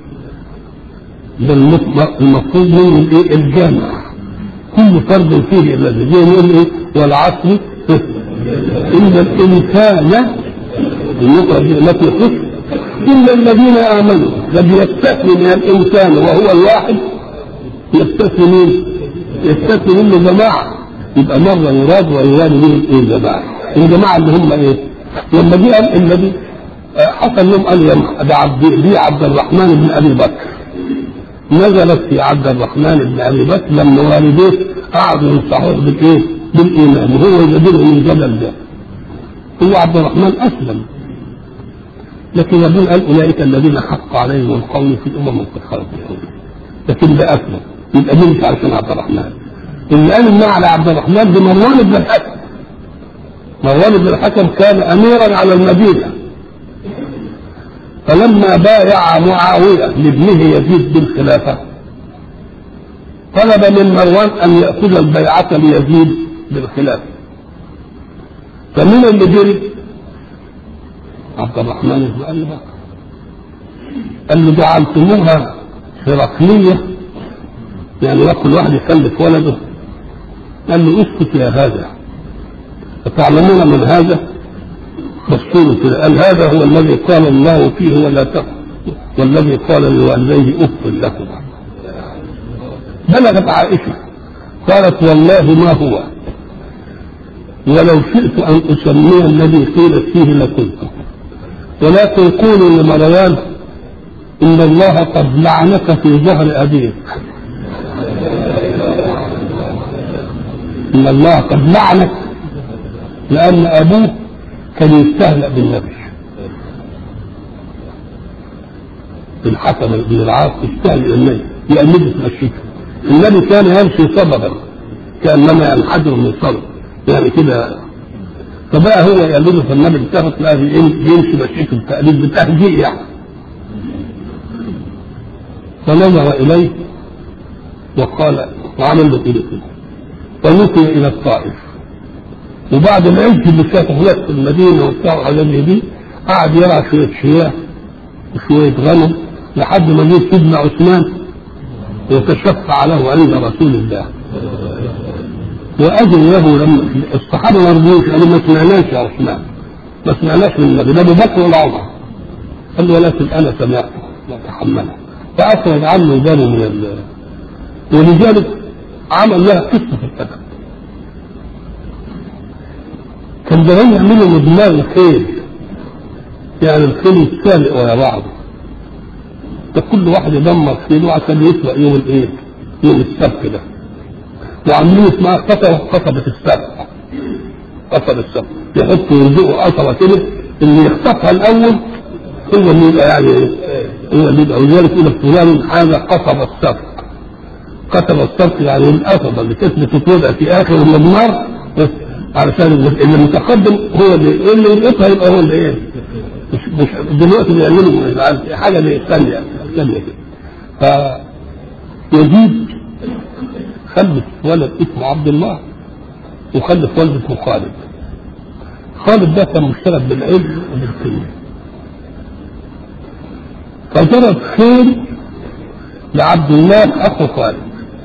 ده المفروض منه الايه الجامع كل فرد فيه الذي زي يقول ايه والعصر ان الانسان المفرد التي خص الا الذين امنوا لم يستثني من الانسان وهو الواحد يستثني مين؟ يستثني منه جماعه يبقى مره يراد ويراد به ايه الجماعه الجماعه اللي هم ايه؟ لما جه قال النبي حصل لهم قال يا ده عبد دي عبد الرحمن بن ابي بكر نزلت في عبد الرحمن بن ابي بكر لما والديه قعدوا ينصحوه بالايه؟ بالايمان وهو يجادله من الجبل ده هو عبد الرحمن اسلم لكن ربنا قال اولئك الذين حق عليهم القول في الامم قد خلت لكن ده اسلم يبقى دي مش عشان عبد الرحمن اللي قال انها على عبد الرحمن ده مروان بن الحكم مروان بن الحكم كان اميرا على المدينه فلما بايع معاويه لابنه يزيد بالخلافه طلب من مروان ان ياخذ البيعه ليزيد بالخلافه فمن اللي جري عبد الرحمن بن ابي بكر قال له جعلتموها هرقليه يعني كل واحد يخلف ولده قال له اسكت يا هذا أتعلمون من هذا بصوا كده قال هذا هو الذي قال الله فيه ولا تقل والذي قال لوالديه اف لكما بلغت عائشه قالت والله ما هو ولو شئت ان اسمي الذي قيل فيه لقلت ولكن قولوا لمروان ان الله قد لعنك في ظهر ابيك ان الله قد لعنك لان ابوك كان يستهزأ بالنبي الحكم بن العاص يستهزئ النبي يأمده في مشيته النبي كان يمشي صبرا كأنما ينحدر من صبر يعني كده فبقى هو يقلده في النبي التفت لا يمشي مشيته التقليد بتهجيء يعني فنظر إليه وقال وعمل له كده ونسي إلى الطائف وبعد ما يمشي اللي شافه هناك في المدينه وبتاع وحاجات زي دي قعد يرعى شويه شياه وشويه غنم لحد ما جه سيدنا عثمان وتشفع له عند رسول الله واذن له لما الصحابه ما رضيوش قالوا ما سمعناش يا عثمان ما سمعناش من النبي ده ابو بكر ولا عمر قال له ولكن انا سمعت وتحمله فاخرج عنه ذلك من ال... ولذلك عمل لها قصه في الادب كان زمان يعملوا مدمار الخيل يعني الخيل يتسابق ورا بعضه ده كل واحد يدمر خيله عشان يسبق يوم الايه؟ يوم السبت ده وعاملين اسمها قصبة قصبة السبت قصب السبق يحطوا يرزقوا قصبة كده اللي يخطفها الأول هو اللي يبقى يعني إيه؟ هو اللي يبقى ولذلك يقول فلان هذا قصب السبق قصب السبق يعني القصبة اللي كانت بتتوضع في آخر المضمار بس علشان اللي المتقدم هو اللي اللي يلقطها يبقى هو اللي ايه مش مش دلوقتي بيعملوا حاجه ثانيه ثانيه كده ف يزيد خلف ولد اسمه عبد الله وخلف ولد اسمه خالد خالد ده كان مشترك بالعلم وبالقيم فجرت خير لعبد الله اخو خالد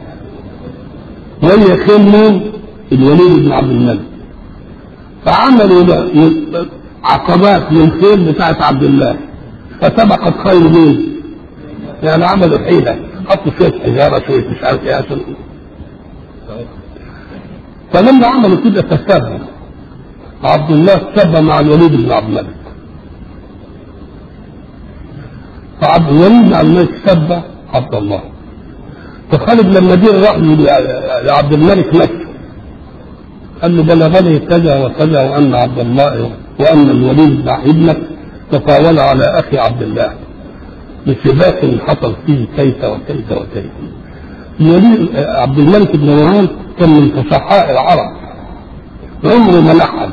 وهي خير مين؟ الوليد بن عبد الملك فعملوا عقبات للخيل بتاعت عبد الله فسبقت خيل مين؟ يعني عملوا حيلة حطوا شوية حجارة شوية مش عارف ايه عشان فلما عملوا كده تسبب عبد الله تسبب مع الوليد بن عبد الملك فعبد الوليد بن عبد الملك سب عبد الله فخالد لما جه راح لعبد الملك نفسه قال له بلغني كذا وكذا وان عبد الله وان الوليد بن ابنك تطاول على اخي عبد الله بسباق حصل فيه كيف وكيف وكيف الوليد عبد الملك بن مروان كان من فصحاء العرب عمره ما لحن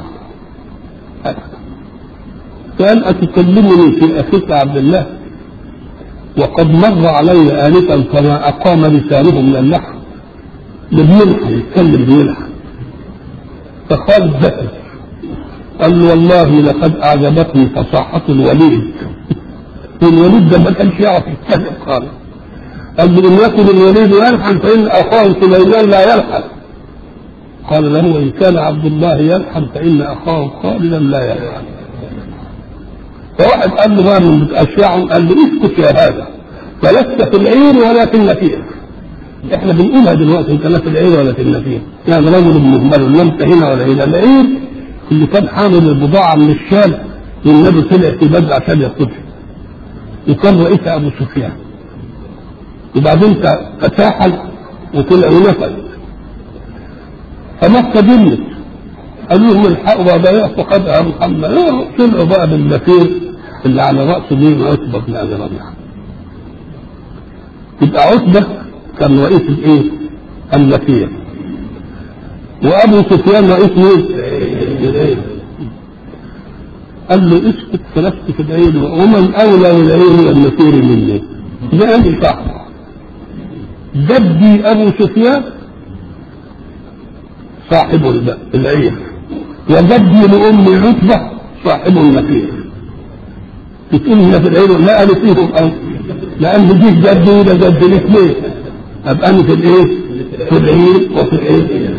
قال أتكلمني في أخيك عبد الله وقد مر علي آنفا فما أقام لسانه من اللحن اللي بيلحن يتكلم بيلحن فقال بكر قال له والله لقد أعجبتني فصاحة الوليد الوليد ده ما كانش يعرف يتكلم خالص قال له إن يكن الوليد يلحن فإن أخاه سليمان لا يلحن قال له إن كان عبد الله يلحن فإن أخاه خالدا لا يلحن فواحد قال له بقى من أشياعهم قال له اسكت يا هذا فلست في العير ولا في النفير احنا بنقولها دلوقتي انت لا في العير ولا في النفير يعني رجل مهمل لا انت هنا ولا هنا العير اللي كان حامل البضاعه من الشام والنبي طلع في بدر عشان يقتلها وكان رئيسها ابو سفيان وبعدين تساحل وطلع ونفذ فمكه جنت قالوا لهم الحقوا بقى بقى فقدها محمد طلعوا بقى بالنفير اللي على راسه مين عتبه بن ابي ربيعه يبقى عتبه كان رئيس الايه؟ النفير وابو سفيان رئيس مين؟ قال له اسكت فلست في العين ومن اولى بالعين والنفير مني ده انا صح جدي ابو سفيان صاحب العين وجدي لامي عتبه صاحب النفير بتقول هنا في العين لا انا فيهم أو لان دي جدي وده جد الاثنين ابقى انا في الايه؟ في العين وفي الايه؟